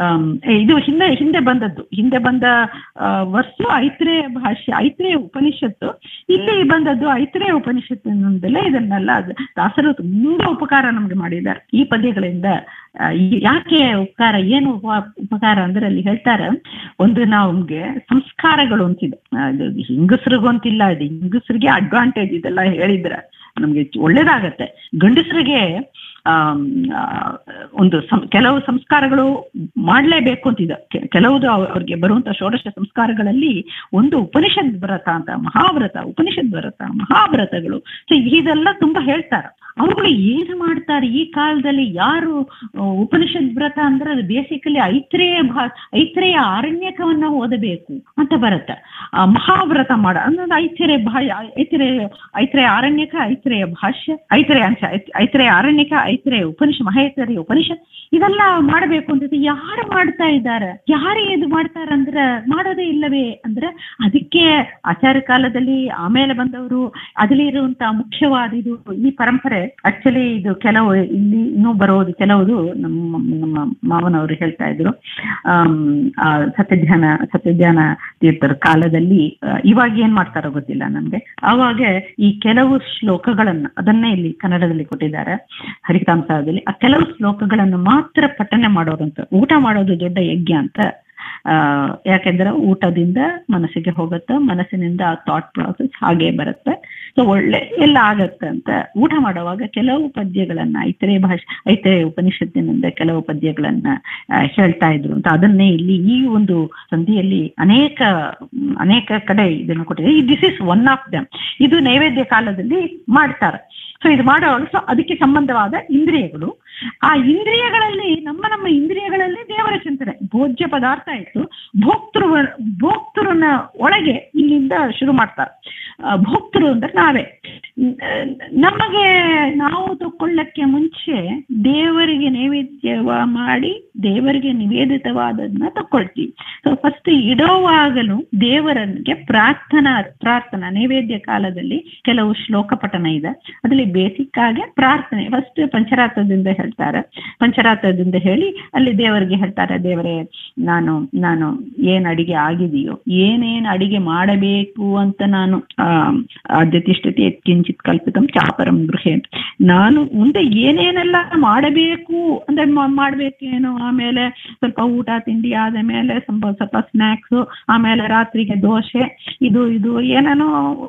ಇದು ಹಿಂದೆ ಹಿಂದೆ ಬಂದದ್ದು ಹಿಂದೆ ಬಂದ ಆ, ವರ್ಸು ಐತ್ರೇಯ ಭಾಷೆ ಐತ್ರೇಯ ಉಪನಿಷತ್ತು ಇಲ್ಲಿ ಬಂದದ್ದು ಐತ್ರೇಯ ಉಪನಿಷತ್ತಿನಿಂದಲೇ ಇದನ್ನೆಲ್ಲ ಅದು ದಾಸರು ತುಂಬಾ ಉಪಕಾರ ನಮ್ಗೆ ಮಾಡಿದ್ದಾರೆ ಈ ಪದ್ಯಗಳಿಂದ ಆ, ಈ- ಯಾಕೆ ಉಪಕಾರ ಏನು ಉಪ- ಉಪಕಾರ ಅಂದ್ರೆ ಅಲ್ಲಿ ಹೇಳ್ತಾರೆ ಒಂದು ನಮ್ಗೆ ಸಂಸ್ಕಾರಗಳು ಅಂತಿದೆ ಅದು ಹಿಂಗಸ್ರಿಗೂ ಅಂತಿಲ್ಲ ಇದು ಹಿಂಗಸ್ರಿಗೆ ಅಡ್ವಾಂಟೇಜ್ ಇದೆಲ್ಲ ಹೇಳಿದ್ರೆ ನಮ್ಗೆ ಒಳ್ಳೇದಾಗತ್ತೆ ಗಂಡಸರಿಗೆ ಆಮ್, ಆ, ಒಂದು ಸಂ- ಕೆಲವು ಸಂಸ್ಕಾರಗಳು ಮಾಡಲೇಬೇಕು ಅಂತಿದೆ ಕೆ- ಕೆಲವುದು ಅವ್- ಅವ್ರಿಗೆ ಬರುವಂತ ಷೋಡಶ ಸಂಸ್ಕಾರಗಳಲ್ಲಿ ಒಂದು ಉಪನಿಷತ್ ವ್ರತ ಅಂತ ಮಹಾವ್ರತ ಉಪನಿಷತ್ ವ್ರತ ಮಹಾವ್ರತಗಳು ಸೊ ಇದೆಲ್ಲ ತುಂಬಾ ಹೇಳ್ತಾರೆ ಅವುಗಳು ಏನು ಮಾಡ್ತಾರೆ ಈ ಕಾಲದಲ್ಲಿ ಯಾರು ಆ, ಉಪನಿಷತ್ ವ್ರತ ಅಂದ್ರೆ ಅದು ಬೇಸಿಕಲಿ ಐತ್ರೇಯ ಭಾ ಐತ್ರೇಯ ಆರಣ್ಯಕವನ್ನ ಓದಬೇಕು ಅಂತ ಬರುತ್ತೆ ಆ, ಮಹಾವ್ರತ ಮಾಡ ಅಂದ್ರೆ ಐತ್ರೇಯ ಭಾ ಐತ್ರೇಯ ಐತ್ರೇಯ ಆರಣ್ಯಕ ಐತ್ರೇಯ ಭಾಷ್ಯ ಐತ್ರೇಯ ಅಂಶ ಐತ್- ಐತ್ರೇಯ ಆರಣ್ಯಕ ಐತ್ರೇಯ ಉಪನಿಷತ್ ಮಹೇಶ್ವರಿ ಉಪನಿಷತ್ ಇದೆಲ್ಲ ಮಾಡಬೇಕು ಅಂತ ಯಾರು ಮಾಡ್ತಾ ಇದ್ದಾರೆ ಯಾರು ಇದು ಮಾಡ್ತಾರಂದ್ರೆ ಮಾಡೋದೇ ಇಲ್ಲವೇ ಅಂದ್ರೆ ಅದಕ್ಕೆ ಆಚಾರ್ಯ ಕಾಲದಲ್ಲಿ ಆಮೇಲೆ ಬಂದವರು ಅದಲ್ಲಿ ಇರುವಂತ ಮುಖ್ಯವಾದ ಇದು ಈ ಪರಂಪರೆ ಆಕ್ಚುಲಿ ಇದು ಕೆಲವು ಇಲ್ಲಿ ಇನ್ನೂ ಬರೋದು ಕೆಲವುದು ನಮ್ಮ ನಮ್ಮ ಮಾವನವರು ಹೇಳ್ತಾ ಇದ್ರು ಆಮ್, ಆ ಸತ್ಯಧ್ಯಾನ ಸತ್ಯಧ್ಯಾನ ತೀರ್ಥರ ಕಾಲದಲ್ಲಿ ಆ, ಇವಾಗ ಏನ್ ಮಾಡ್ತಾರೋ ಗೊತ್ತಿಲ್ಲ ನಮ್ಗೆ ಆವಾಗ ಈ ಕೆಲವು ಶ್ಲೋಕಗಳನ್ನ ಅದನ್ನೇ ಇಲ್ಲಿ ಕನ್ನಡದಲ್ಲಿ ಕೊಟ್ಟಿದ್ದಾರೆ ಹರಿಕತಾಂಸದಲ್ಲಿ ಆ ಕೆಲವು ಶ್ಲೋಕಗಳನ್ನು ಮಾತ್ರ ಪಠನೆ ಮಾಡೋರಂತ ಊಟ ಮಾಡೋದು ದೊಡ್ಡ ಯಜ್ಞ ಅಂತ ಆ ಯಾಕೆಂದ್ರೆ ಊಟದಿಂದ ಮನಸ್ಸಿಗೆ ಹೋಗುತ್ತೆ ಮನಸ್ಸಿನಿಂದ ಆ ಥಾಟ್ ಪ್ರಾಸೆಸ್ ಹಾಗೆ ಬರುತ್ತೆ ಸೊ ಒಳ್ಳೆ ಎಲ್ಲ ಆಗತ್ತೆ ಅಂತ ಊಟ ಮಾಡುವಾಗ ಕೆಲವು ಪದ್ಯಗಳನ್ನ ಐತರೆ ಭಾಷೆ ಐತರೆ ಉಪನಿಷತ್ತಿನಿಂದ ಕೆಲವು ಪದ್ಯಗಳನ್ನ ಆ, ಹೇಳ್ತಾ ಇದ್ರು ಅಂತ ಅದನ್ನೇ ಇಲ್ಲಿ ಈ ಒಂದು ಸಂಧಿಯಲ್ಲಿ ಅನೇಕ ಮ್, ಅನೇಕ ಕಡೆ ಇದನ್ನು ಕೊಟ್ಟಿದೆ this is one of them ಇದು ನೈವೇದ್ಯ ಕಾಲದಲ್ಲಿ ಮಾಡ್ತಾರೆ ಸೊ ಇದು ಮಾಡುವಾಗ ಸೊ ಅದಕ್ಕೆ ಸಂಬಂಧವಾದ ಇಂದ್ರಿಯಗಳು ಆ ಇಂದ್ರಿಯಗಳಲ್ಲಿ ನಮ್ಮ ನಮ್ಮ ಇಂದ್ರಿಯಗಳಲ್ಲಿ ದೇವರ ಚಿಂತನೆ ಭೋಜ್ಯ ಪದಾರ್ಥ ಇತ್ತು ಭೋಕ್ತೃ ಭೋಕ್ತೃನ ಒಳಗೆ ಇಲ್ಲಿಂದ ಶುರು ಮಾಡ್ತಾರೆ ಆ, ಭೋಕ್ತೃ ಅಂದ್ರೆ ನಾವೇ ನ- ನಮಗೆ ನಾವು ತಕೊಳ್ಳಕ್ಕೆ ಮುಂಚೆ ದೇವರಿಗೆ ನೈವೇದ್ಯವ ಮಾಡಿ ದೇವರಿಗೆ ನಿವೇದಿತವಾದದನ್ನ ತಕೊಳ್ತೀವಿ ಸೊ ಫಸ್ಟ್ ಇಡೋವಾಗಲೂ ದೇವರನ್ಗೆ ಪ್ರಾರ್ಥನಾ ಪ್ರಾರ್ಥನಾ ನೈವೇದ್ಯ ಕಾಲದಲ್ಲಿ ಕೆಲವು ಶ್ಲೋಕ ಪಠನ ಇದೆ ಅದರಲ್ಲಿ ಬೇಸಿಕ್ ಆಗಿ ಪ್ರಾರ್ಥನೆ ಫಸ್ಟ್ ಪಂಚರಾತ್ರದಿಂದ ಹೇಳ್ತಾರೆ ಪಂಚರಾತ್ರದಿಂದ ಹೇಳಿ ಅಲ್ಲಿ ದೇವರಿಗೆ ಹೇಳ್ತಾರೆ ದೇವರೇ ನಾನು ನಾನು ಏನ್ ಅಡಿಗೆ ಆಗಿದೆಯೋ ಏನೇನ್ ಅಡಿಗೆ ಮಾಡಬೇಕು ಅಂತ ನಾನು ಆ ಆದ್ಯತಿಷ್ಠತೆ ಕಿಂಚಿತ್ ಕಲ್ಪಿತಂ ಚಾಪರಂ ಗೃಹೆ ಅಂತ ನಾನು ಮುಂದೆ ಏನೇನೆಲ್ಲ ಮಾಡಬೇಕು ಅಂದ್ರೆ ಮ- ಮಾಡ್ಬೇಕೇನೋ ಆಮೇಲೆ ಸ್ವಲ್ಪ ಊಟ ತಿಂಡಿ ಆದ ಮೇಲೆ ಸ್ವಲ್ಪ ಸ್ವಲ್ಪ ಸ್ನ್ಯಾಕ್ಸ್ ಆಮೇಲೆ ರಾತ್ರಿಗೆ ದೋಸೆ ಇದು ಇದು ಏನೇನೋ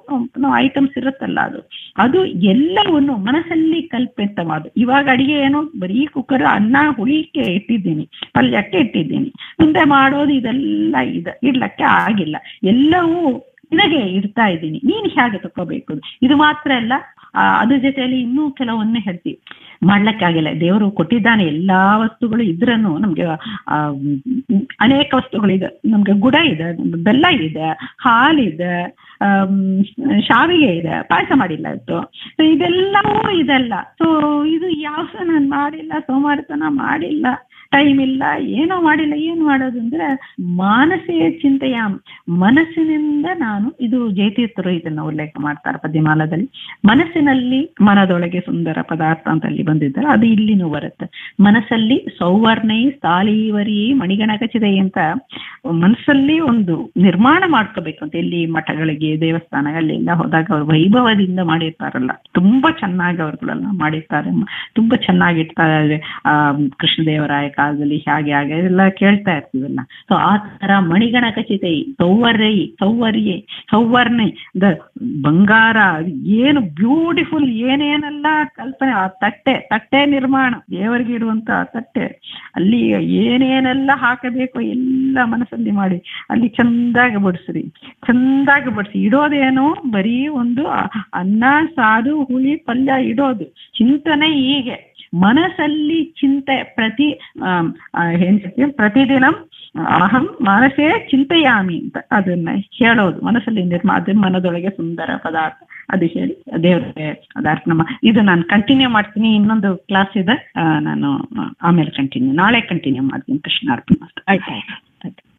ಐಟಮ್ಸ್ ಇರುತ್ತಲ್ಲ ಅದು ಅದು ಎಲ್ಲವನ್ನು ಮನಸ್ಸಲ್ಲಿ ಕಲ್ಪಿತವಾದ ಇವಾಗ ಅಡಿಗೆ ಏನೋ ಬರೀ ಕುಕ್ಕರ್ ಅನ್ನ ಹುಳಿಕ್ಕೆ ಇಟ್ಟಿದ್ದೀನಿ ಪಲ್ಯಕ್ಕೆ ಇಟ್ಟಿದ್ದೀನಿ ಮುಂದೆ ಮಾಡೋದು ಇದೆಲ್ಲ ಇದೆ ಇಡ್ಲಕ್ಕೆ ಆಗಿಲ್ಲ ಎಲ್ಲವೂ ನಿನಗೆ ಇಡ್ತಾ ಇದ್ದೀನಿ ನೀನು ಹೇಗೆ ತಗೋಬೇಕು ಇದು ಮಾತ್ರ ಅಲ್ಲ ಆ, ಅದ್ರ ಜೊತೆಯಲ್ಲಿ ಇನ್ನೂ ಕೆಲವನ್ನೇ ಹೇಳ್ತೀವಿ ಮಾಡ್ಲಿಕ್ಕಾಗಿಲ್ಲ ದೇವರು ಕೊಟ್ಟಿದ್ದಾನೆ ಎಲ್ಲಾ ವಸ್ತುಗಳು ಇದ್ರನ್ನು ನಮ್ಗೆ ಆ, ಮ್, ಅನೇಕ ವಸ್ತುಗಳಿದೆ ನಮ್ಗೆ ಗುಡ ಇದೆ ಬೆಲ್ಲ ಇದೆ ಹಾಲಿದೆ ಆಮ್, ಶಾವಿಗೆ ಇದೆ ಪಾಯಸ ಮಾಡಿಲ್ಲ ಇತ್ತು ಸೊ ಇದೆಲ್ಲವೂ ಇದೆಲ್ಲ ಸೊ ಇದು ಯಾವ ನಾನು ಮಾಡಿಲ್ಲ ಸೋಮಾರಿತನ ಮಾಡಿಲ್ಲ ಟೈಮ್ ಇಲ್ಲ ಏನೋ ಮಾಡಿಲ್ಲ ಏನು ಮಾಡೋದು ಅಂದ್ರೆ ಮಾನಸೇ ಚಿಂತೆಯ ಮನಸ್ಸಿನಿಂದ ನಾನು ಇದು ಜಯತೀರ್ಥರು ಇದನ್ನ ಉಲ್ಲೇಖ ಮಾಡ್ತಾರೆ ಪದ್ಯಮಾಲದಲ್ಲಿ ಮನಸ್ಸಿನಲ್ಲಿ ಮನದೊಳಗೆ ಸುಂದರ ಪದಾರ್ಥ ಅಂತ ಅಲ್ಲಿ ಬಂದಿದ್ದಾರೆ ಅದು ಇಲ್ಲಿನೂ ಬರುತ್ತೆ ಮನಸ್ಸಲ್ಲಿ ಸೌವರ್ಣೈ ಸ್ಥಾಲೀವರಿ ಮಣಿಗಣಕಚಿದೆ ಅಂತ ಮನಸ್ಸಲ್ಲಿ ಒಂದು ನಿರ್ಮಾಣ ಮಾಡ್ಕೋಬೇಕು ಅಂತ ಎಲ್ಲಿ ಮಠಗಳಿಗೆ ದೇವಸ್ಥಾನ ಅಲ್ಲೆಲ್ಲ ಹೋದಾಗ ಅವ್ರು ವೈಭವದಿಂದ ಮಾಡಿರ್ತಾರಲ್ಲ ತುಂಬಾ ಚೆನ್ನಾಗಿ ಅವ್ರುಗಳೆಲ್ಲ ಮಾಡಿರ್ತಾರೆ ಮ- ತುಂಬಾ ಚೆನ್ನಾಗಿರ್ತಾರೆ ಆ ಕೃಷ್ಣದೇವರಾಯ ಕಾಲದಲ್ಲಿ ಹಾಗೆ ಹಾಗೆ ಎಲ್ಲ ಕೇಳ್ತಾ ಇರ್ತೀವಲ್ಲ ಸೊ ಆ ತರ ಮಣಿಗಣ ಖಚಿತೆ ಸೌವರ್ಯ ಸೌವರ್ಯೆ ಸೌವರ್ಣೆ ದ ಬಂಗಾರ ಏನು ಬ್ಯೂಟಿಫುಲ್ ಏನೇನೆಲ್ಲ ಕಲ್ಪನೆ ಆ ತಟ್ಟೆ ತಟ್ಟೆ ನಿರ್ಮಾಣ ದೇವರಿಗೆ ಇಡುವಂತ ತಟ್ಟೆ ಅಲ್ಲಿ ಏನೇನೆಲ್ಲ ಹಾಕಬೇಕು ಎಲ್ಲ ಮನಸ್ಸಲ್ಲಿ ಮಾಡಿ ಅಲ್ಲಿ ಚಂದಾಗಿ ಬಡಿಸ್ರಿ ಚಂದಾಗಿ ಬಡಿಸಿ ಇಡೋದೇನೋ ಬರೀ ಒಂದು ಅ- ಅನ್ನ ಸಾರು ಹುಳಿ ಪಲ್ಯ ಇಡೋದು ಚಿಂತನೆ ಹೀಗೆ ಮನಸ್ಸಲ್ಲಿ ಚಿಂತೆ ಪ್ರತಿ ಆಮ್, ಆ, ಏನ್ ಹೇಳ್ತೀವಿ ಪ್ರತಿದಿನ ಅಹಂ ಮನಸ್ಸೇ ಚಿಂತೆಯಾಮಿ ಅಂತ ಅದನ್ನ ಹೇಳೋದು ಮನಸ್ಸಲ್ಲಿ ನಿರ್ಮಾ ಅದು ಮನದೊಳಗೆ ಸುಂದರ ಪದಾರ್ಥ ಅದು ಹೇಳಿ ದೇವರಿಗೆ ಅದಾರ್ಥ ನಮ್ಮ ಇದು ನಾನು ಕಂಟಿನ್ಯೂ ಮಾಡ್ತೀನಿ ಇನ್ನೊಂದು ಕ್ಲಾಸ್ ಇದೆ ಆ, ನಾನು ಆಮೇಲೆ ಕಂಟಿನ್ಯೂ ನಾಳೆ ಕಂಟಿನ್ಯೂ ಮಾಡ್ತೀನಿ ಕೃಷ್ಣಾರ್ಪಣ ಆಯ್ತು ಆಯ್ತು